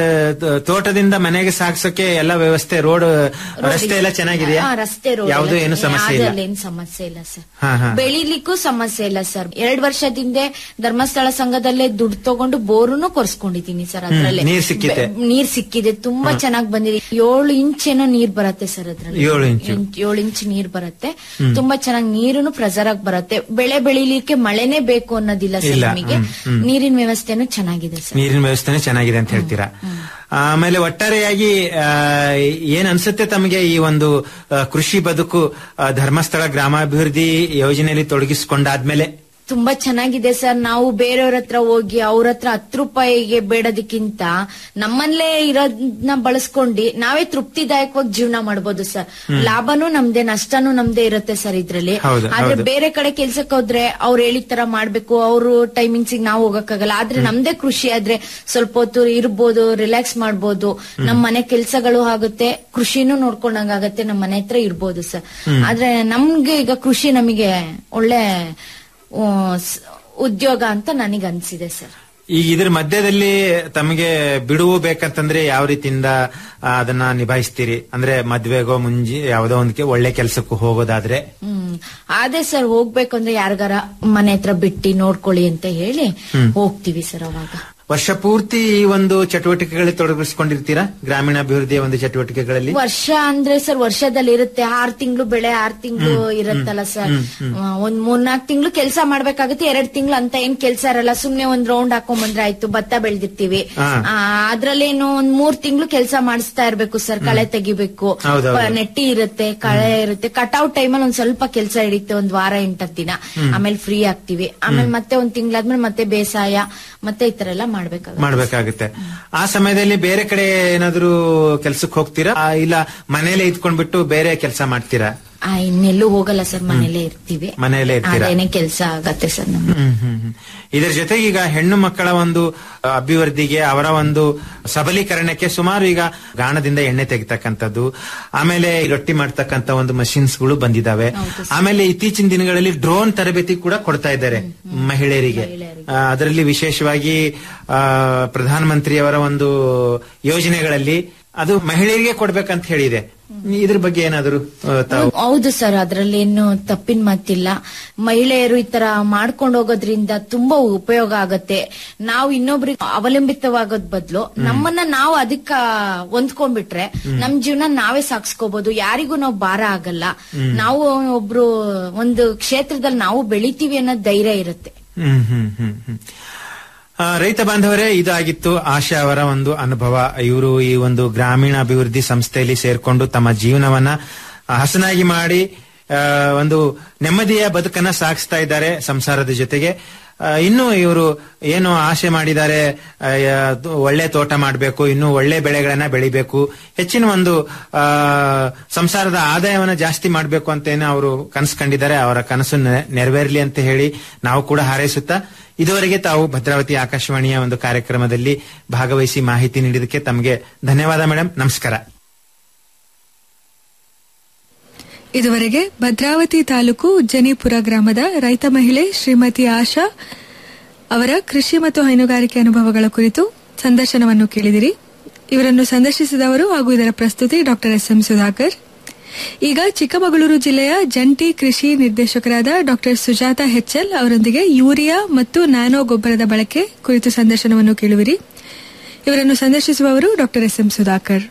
ತ- ತೋಟದಿಂದ ಮನೆಗೆ ಸಾಗ್ಸೋಕೆ ಎಲ್ಲ ವ್ಯವಸ್ಥೆ ರೋಡ್ ರಸ್ತೆ ಎಲ್ಲ ಚೆನ್ನಾಗಿದೆಯಾ ಹಾ, ರಸ್ತೆ ರೋಡ್ ಯಾವುದೂ ಏನು ಸಮಸ್ಯೆ ಇಲ್ಲ ಅದ್ರಲ್ಲಿ ಏನ್ ಸಮಸ್ಯೆ ಇಲ್ಲ ಸರ್ ಹಾ ಹಾ ಬೆಳಿಲಿಕ್ಕೂ ಸಮಸ್ಯೆ ಇಲ್ಲ ಸರ್ ಎರಡ್ ವರ್ಷದಿಂದ ಧರ್ಮಸ್ಥಳ ಸಂಘದಲ್ಲೇ ದುಡ್ಡು ತಗೊಂಡು ಬೋರುನು ಕೊರ್ಸ್ಕೊಂಡಿದೀನಿ ಸರ್ ಹ್ಮ್, ಅದ್ರಲ್ಲೇ ನೀರ್ ಸಿಕ್ಕಿದೆ. ಬೆ- ನೀರ್ ಸಿಕ್ಕಿದೆ ತುಂಬಾ ಚೆನ್ನಾಗ್ ಬಂದಿದೆ ಏಳು ಇಂಚ್ ಏನೋ ನೀರ್ ಬರತ್ತೆ ಸರ್ ಅದ್ರಲ್ಲಿ ಏಳು ಇಂಚು. ಏಳು ಇಂಚ್ ನೀರ್ ಬರತ್ತೆ ಹ್ಮ್. ತುಂಬಾ ಚೆನ್ನಾಗ್ ನೀರುನು ಪ್ರೆಸರ್ ಆಗಿ ಬರತ್ತೆ ಬೆಳೆ ಬೆಳಿಲಿಕ್ಕೆ ಮಳೆನೇ ಬೇಕು ಅನ್ನೋದಿಲ್ಲ ಸರ್ ಇಲ್ಲ, ನಮಗೆ ಹ್ಮ್, ಹ್ಮ್. ನೀರಿನ ವ್ಯವಸ್ಥೆನೂ ಚೆನ್ನಾಗಿದೆ ಸರ್ ನೀರಿನ ವ್ಯವಸ್ಥೆನೇ ಚೆನ್ನಾಗಿದೆ ಅಂತ ಹೇಳ್ತೀರಾ ಆಮೇಲೆ ಒಟ್ಟಾರೆಯಾಗಿ ಆ, ಏನ್ ಅನ್ಸುತ್ತೆ ತಮಗೆ ಈ ಒಂದು ಆ, ಕೃಷಿ ಬದುಕು ಆ, ಧರ್ಮಸ್ಥಳ ಗ್ರಾಮಾಭಿವೃದ್ಧಿ ಯೋಜನೆಯಲ್ಲಿ ತೊಡಗಿಸಿಕೊಂಡಾದ್ಮೇಲೆ ತುಂಬಾ ಚೆನ್ನಾಗಿದೆ ಸರ್ ನಾವು ಬೇರೆಯವ್ರ ಹತ್ರ ಹೋಗಿ ಅವ್ರ ಹತ್ರ ಹತ್ತು ರೂಪಾಯಿಗೆ ಬೇಡೋದಕ್ಕಿಂತ ನಮ್ಮಲ್ಲೇ ಇರೋದನ್ನ ಬಳಸ್ಕೊಂಡು ನಾವೇ ತೃಪ್ತಿದಾಯಕವಾಗಿ ಜೀವನ ಮಾಡ್ಬೋದು ಸರ್ ಹ್ಮ್. ಲಾಭನೂ ನಮ್ದೇ ನಷ್ಟನೂ ನಮ್ದೇ ಇರುತ್ತೆ ಸರ್ ಇದ್ರಲ್ಲಿ ಹೌದು, ಆದ್ರೆ ಹೌದು. ಬೇರೆ ಕಡೆ ಕೆಲ್ಸಕ್ಕೆ ಹೋದ್ರೆ ಅವ್ರು ಹೇಳಿದ ತರ ಮಾಡ್ಬೇಕು ಅವ್ರು ಟೈಮಿಂಗ್ಸ್ ನಾವು ಹೋಗಕ್ಕಾಗಲ್ಲ ಆದ್ರೆ ನಮ್ದೇ ಕೃಷಿ ಆದ್ರೆ ಸ್ವಲ್ಪ ಹೊತ್ತು ಇರ್ಬೋದು ರಿಲ್ಯಾಕ್ಸ್ ಮಾಡ್ಬೋದು ನಮ್ ಮನೆ ಕೆಲ್ಸಗಳು ಆಗುತ್ತೆ ಕೃಷಿನೂ ನೋಡ್ಕೊಂಡಂಗಾಗತ್ತೆ ನಮ್ ಮನೆ ಹತ್ರ ಇರ್ಬೋದು ಸರ್ ಹ್ಮ್. ಆದ್ರೆ ನಮ್ಗೆ ಈಗ ಕೃಷಿ ನಮಗೆ ಒಳ್ಳೆ ಆ, ಸ್- ಉದ್ಯೋಗ ಅಂತ ನನಗೆ ಅನ್ಸಿದೆ ಸರ್ ಈಗ ಇದ್ರ ಮಧ್ಯದಲ್ಲಿ ತಮಗೆ ಬಿಡುವು ಬೇಕಂತಂದ್ರೆ ಯಾವ ರೀತಿಯಿಂದ ಆ, ಅದನ್ನ ನಿಭಾಯಿಸ್ತೀರಿ ಅಂದ್ರೆ ಮದ್ವೆಗೋ ಮುಂಜಿ ಯಾವ್ದೋ ಒಂದಕ್ಕೆ ಒಳ್ಳೆ ಕೆಲಸಕ್ಕೂ ಹೋಗೋದಾದ್ರೆ ಹ್ಮ್ ಅದೇ ಸರ್ ಹೋಗ್ಬೇಕು ಅಂದ್ರೆ ಯಾರಿಗಾರ ಮನೆ ಹತ್ರ ಬಿಟ್ಟು ನೋಡ್ಕೊಳ್ಳಿ ಅಂತ ಹೇಳಿ ಹ್ಮ್. ಹೋಗ್ತೀವಿ ಸರ್ ಅವಾಗ ವರ್ಷ ಪೂರ್ತಿ ಈ ಒಂದು ಚಟುವಟಿಕೆಗಳಲ್ಲಿ ತೊಡಗಿಸ್ಕೊಂಡಿರ್ತೀರಾ ಗ್ರಾಮೀಣಾಭಿವೃದ್ಧಿಯ ಒಂದು ಚಟುವಟಿಕೆಗಳಲ್ಲಿ ವರ್ಷ ಅಂದ್ರೆ ಸರ್ ವರ್ಷದಲ್ಲಿ ಇರುತ್ತೆ ಆರ್ ತಿಂಗಳು ಬೆಳೆ ಆರ್ ತಿಂಗಳು ಹ್ಮ್, ಇರುತ್ತಲ್ಲ ಸರ್ ಹ್ಮ್, ಹ್ಮ್. ಆ, ಒಂದ್ ಮೂರ್ನಾಲ್ಕು ತಿಂಗಳು ಕೆಲಸ ಮಾಡ್ಬೇಕಾಗುತ್ತೆ ಎರಡ್ ತಿಂಗಳು ಅಂತ ಏನ್ ಕೆಲಸ ಇರಲ್ಲ ಸುಮ್ನೆ ಒಂದ್ ರೌಂಡ್ ಹಾಕೊಂಡ್ ಬಂದ್ರೆ ಆಯ್ತು ಭತ್ತ ಬೆಳ್ದಿರ್ತೀವಿ ಹಾ. ಆ, ಅದ್ರಲ್ಲೇನು ಒಂದ್ ಮೂರ್ ತಿಂಗಳು ಕೆಲಸ ಮಾಡಿಸ್ತಾ ಇರ್ಬೇಕು ಸರ್ ಕಳೆ ತೆಗಿಬೇಕು ಹೌದೌದು. ಪ- ನೆಟ್ಟಿ ಇರುತ್ತೆ ಕಳೆ ಇರುತ್ತೆ ಕಟ್ಔಟ್ ಟೈಮಲ್ಲಿ ಒಂದ್ ಸ್ವಲ್ಪ ಕೆಲಸ ಹಿಡಿಯುತ್ತೆ ಒಂದ್ ವಾರ ಎಂಟತ್ತು ದಿನ ಹ್ಮ್. ಆಮೇಲೆ ಫ್ರೀ ಆಗ್ತೀವಿ ಆಮೇಲೆ ಮತ್ತೆ ಒಂದ್ ತಿಂಗಳಾದ್ಮೇಲೆ ಮತ್ತೆ ಬೇಸಾಯ ಮತ್ತೆ ಈ ತರ ಎಲ್ಲ ಮಾಡ್ಬೇಕಾಗುತ್ತೆ ಮಾಡ್ಬೇಕಾಗುತ್ತೆ ಆ ಸಮಯದಲ್ಲಿ ಬೇರೆ ಕಡೆ ಏನಾದ್ರೂ ಕೆಲ್ಸಕ್ಕೆ ಹೋಗ್ತೀರಾ ಆ, ಇಲ್ಲ ಮನೇಲೆ ಇದ್ಕೊಂಡ್ಬಿಟ್ಟು ಬೇರೆ ಕೆಲಸ ಮಾಡ್ತೀರಾ ಆ, ಇನ್ನೆಲ್ಲೂ ಹೋಗಲ್ಲ ಸರ್ ಮನೇಲೇ ಇರ್ತೀವಿ ಮನೆಯಲ್ಲೇ ಇರ್ತೀರಾ ಅದೇನೆ ಕೆಲಸ ಆಗತ್ತೆ ಸರ್ ನಮ್ಗೆ ಹ್ಮ್, ಹ್ಮ್, ಹ್ಮ್. ಇದರ ಜೊತೆಗೆ ಈಗ ಹೆಣ್ಣು ಮಕ್ಕಳ ಒಂದು ಆ, ಅಭಿವೃದ್ಧಿಗೆ ಅವರ ಒಂದು ಸಬಲೀಕರಣಕ್ಕೆ ಸುಮಾರು ಈಗ ಗಾಣದಿಂದ ಎಣ್ಣೆ ತೆಗಿತಕ್ಕಂಥದ್ದು ಆಮೇಲೆ ರೊಟ್ಟಿ ಮಾಡ್ತಕ್ಕಂಥ ಒಂದು machines ಗಳು ಬಂದಿದ್ದಾವೆ ಆಮೇಲೆ ಇತ್ತೀಚಿನ ದಿನಗಳಲ್ಲಿ ಡ್ರೋನ್ ತರಬೇತಿ ಕೂಡ ಕೊಡ್ತಾ ಇದ್ದಾರೆ ಮಹಿಳೆಯರಿಗೆ ಆ, ಅದರಲ್ಲಿ ವಿಶೇಷವಾಗಿ ಆ, ಪ್ರಧಾನಮಂತ್ರಿಯವರ ಒಂದು ಯೋಜನೆಗಳಲ್ಲಿ ಅದು ಮಹಿಳೆಯರಿಗೆ ಕೊಡ್ಬೇಕಂತ ಹೇಳಿದೆ ಇದ್ರ ಬಗ್ಗೆ ಏನಾದರೂ ಆ, ತಾವು ಹೌದು ಸರ್ ಅದ್ರಲ್ಲಿ ಏನು ತಪ್ಪಿನ ಮಾತಿಲ್ಲ ಮಹಿಳೆಯರು ಈ ತರ ಮಾಡ್ಕೊಂಡು ಹೋಗೋದ್ರಿಂದ ತುಂಬಾ ಉಪಯೋಗ ಆಗತ್ತೆ ನಾವು ಇನ್ನೊಬ್ರಿಗೆ ಅವಲಂಬಿತವಾಗೋದ್ ಬದಲು ನಮ್ಮನ್ನ ನಾವು ಅದಕ್ಕ ಹೊಂದ್ಕೊಂಡ್ಬಿಟ್ರೆ ನಮ್ ಜೀವನ ನಾವೇ ಸಾಕ್ಸ್ಕೋಬಹುದು ಯಾರಿಗೂ ನಾವು ಭಾರ ಆಗಲ್ಲ ಹ್ಮ್. ನಾವು ಒಬ್ರು ಒಂದು ಕ್ಷೇತ್ರದಲ್ಲಿ ನಾವು ಬೆಳಿತೀವಿ ಅನ್ನೋ ಧೈರ್ಯ ಇರುತ್ತೆ ಹ್ಮ್ ಹ್ಮ್ ಹ್ಮ್ ಹ್ಮ್. ಆ, ರೈತ ಬಾಂಧವರೇ ಇದಾಗಿತ್ತು ಆಶಾ ಅವರ ಒಂದು ಅನುಭವ ಇವರು ಈ ಒಂದು ಗ್ರಾಮೀಣ ಅಭಿವೃದ್ಧಿ ಸಂಸ್ಥೆಯಲ್ಲಿ ಸೇರ್ಕೊಂಡು ತಮ್ಮ ಜೀವನವನ್ನ ಆ, ಹಸನಾಗಿ ಮಾಡಿ ಆ, ಒಂದು ನೆಮ್ಮದಿಯ ಬದುಕನ್ನ ಸಾಗಿಸ್ತಾ ಇದ್ದಾರೆ ಸಂಸಾರದ ಜೊತೆಗೆ ಆ, ಇನ್ನು ಇವರು ಏನು ಆಸೆ ಮಾಡಿದ್ದಾರೆ ಆ, ಯಾ- ಒಳ್ಳೆ ತೋಟ ಮಾಡಬೇಕು ಇನ್ನು ಒಳ್ಳೆ ಬೆಳೆಗಳನ್ನ ಬೆಳಿಬೇಕು ಹೆಚ್ಚಿನ ಒಂದು ಆ, ಸಂಸಾರದ ಆದಾಯವನ್ನ ಜಾಸ್ತಿ ಮಾಡಬೇಕು ಅಂತ ಏನು ಅವರು ಕನಸು ಕಂಡಿದ್ದಾರೆ ಅವರ ಕನಸು ನೆ- ನೆರವೇರ್ಲಿ ಅಂತ ಹೇಳಿ ನಾವು ಕೂಡ ಹಾರೈಸುತ್ತಾ ಇದುವರೆಗೆ ತಾವು ಭದ್ರಾವತಿ ಆಕಾಶವಾಣಿಯ ಒಂದು ಕಾರ್ಯಕ್ರಮದಲ್ಲಿ ಭಾಗವಹಿಸಿ ಮಾಹಿತಿ ನೀಡಿದಕ್ಕೆ ತಮಗೆ ಧನ್ಯವಾದ ಮೇಡಮ್ ನಮಸ್ಕಾರ ಇದುವರೆಗೆ ಭದ್ರಾವತಿ ತಾಲೂಕು ಉಜ್ಜನಿಪುರ ಗ್ರಾಮದ ರೈತ ಮಹಿಳೆ ಶ್ರೀಮತಿ ಆಶಾ ಅವರ ಕೃಷಿ ಮತ್ತು ಹೈನುಗಾರಿಕೆ ಅನುಭವಗಳ ಕುರಿತು ಸಂದರ್ಶನವನ್ನು ಕೇಳಿದಿರಿ ಇವರನ್ನು ಸಂದರ್ಶಿಸಿದವರು ಹಾಗೂ ಇದರ ಪ್ರಸ್ತುತಿ ಡಾಕ್ಟರ್ ಎಸ್ ಎಂ ಸುಧಾಕರ್ ಈಗ ಚಿಕ್ಕಮಗಳೂರು ಜಿಲ್ಲೆಯ ಜಂಟಿ ಕೃಷಿ ನಿರ್ದೇಶಕರಾದ ಡಾಕ್ಟರ್ ಸುಜಾತ ಹೆಚ್ಎಲ್ ಅವರೊಂದಿಗೆ ಯೂರಿಯಾ ಮತ್ತು ನ್ಯಾನೋ ಗೊಬ್ಬರದ ಬಳಕೆ ಕುರಿತು ಸಂದರ್ಶನವನ್ನು ಕೇಳುವಿರಿ ಇವರನ್ನು ಸಂದರ್ಶಿಸುವವರು ಡಾಕ್ಟರ್ ಎಸ್ ಎಂ ಸುಧಾಕರ್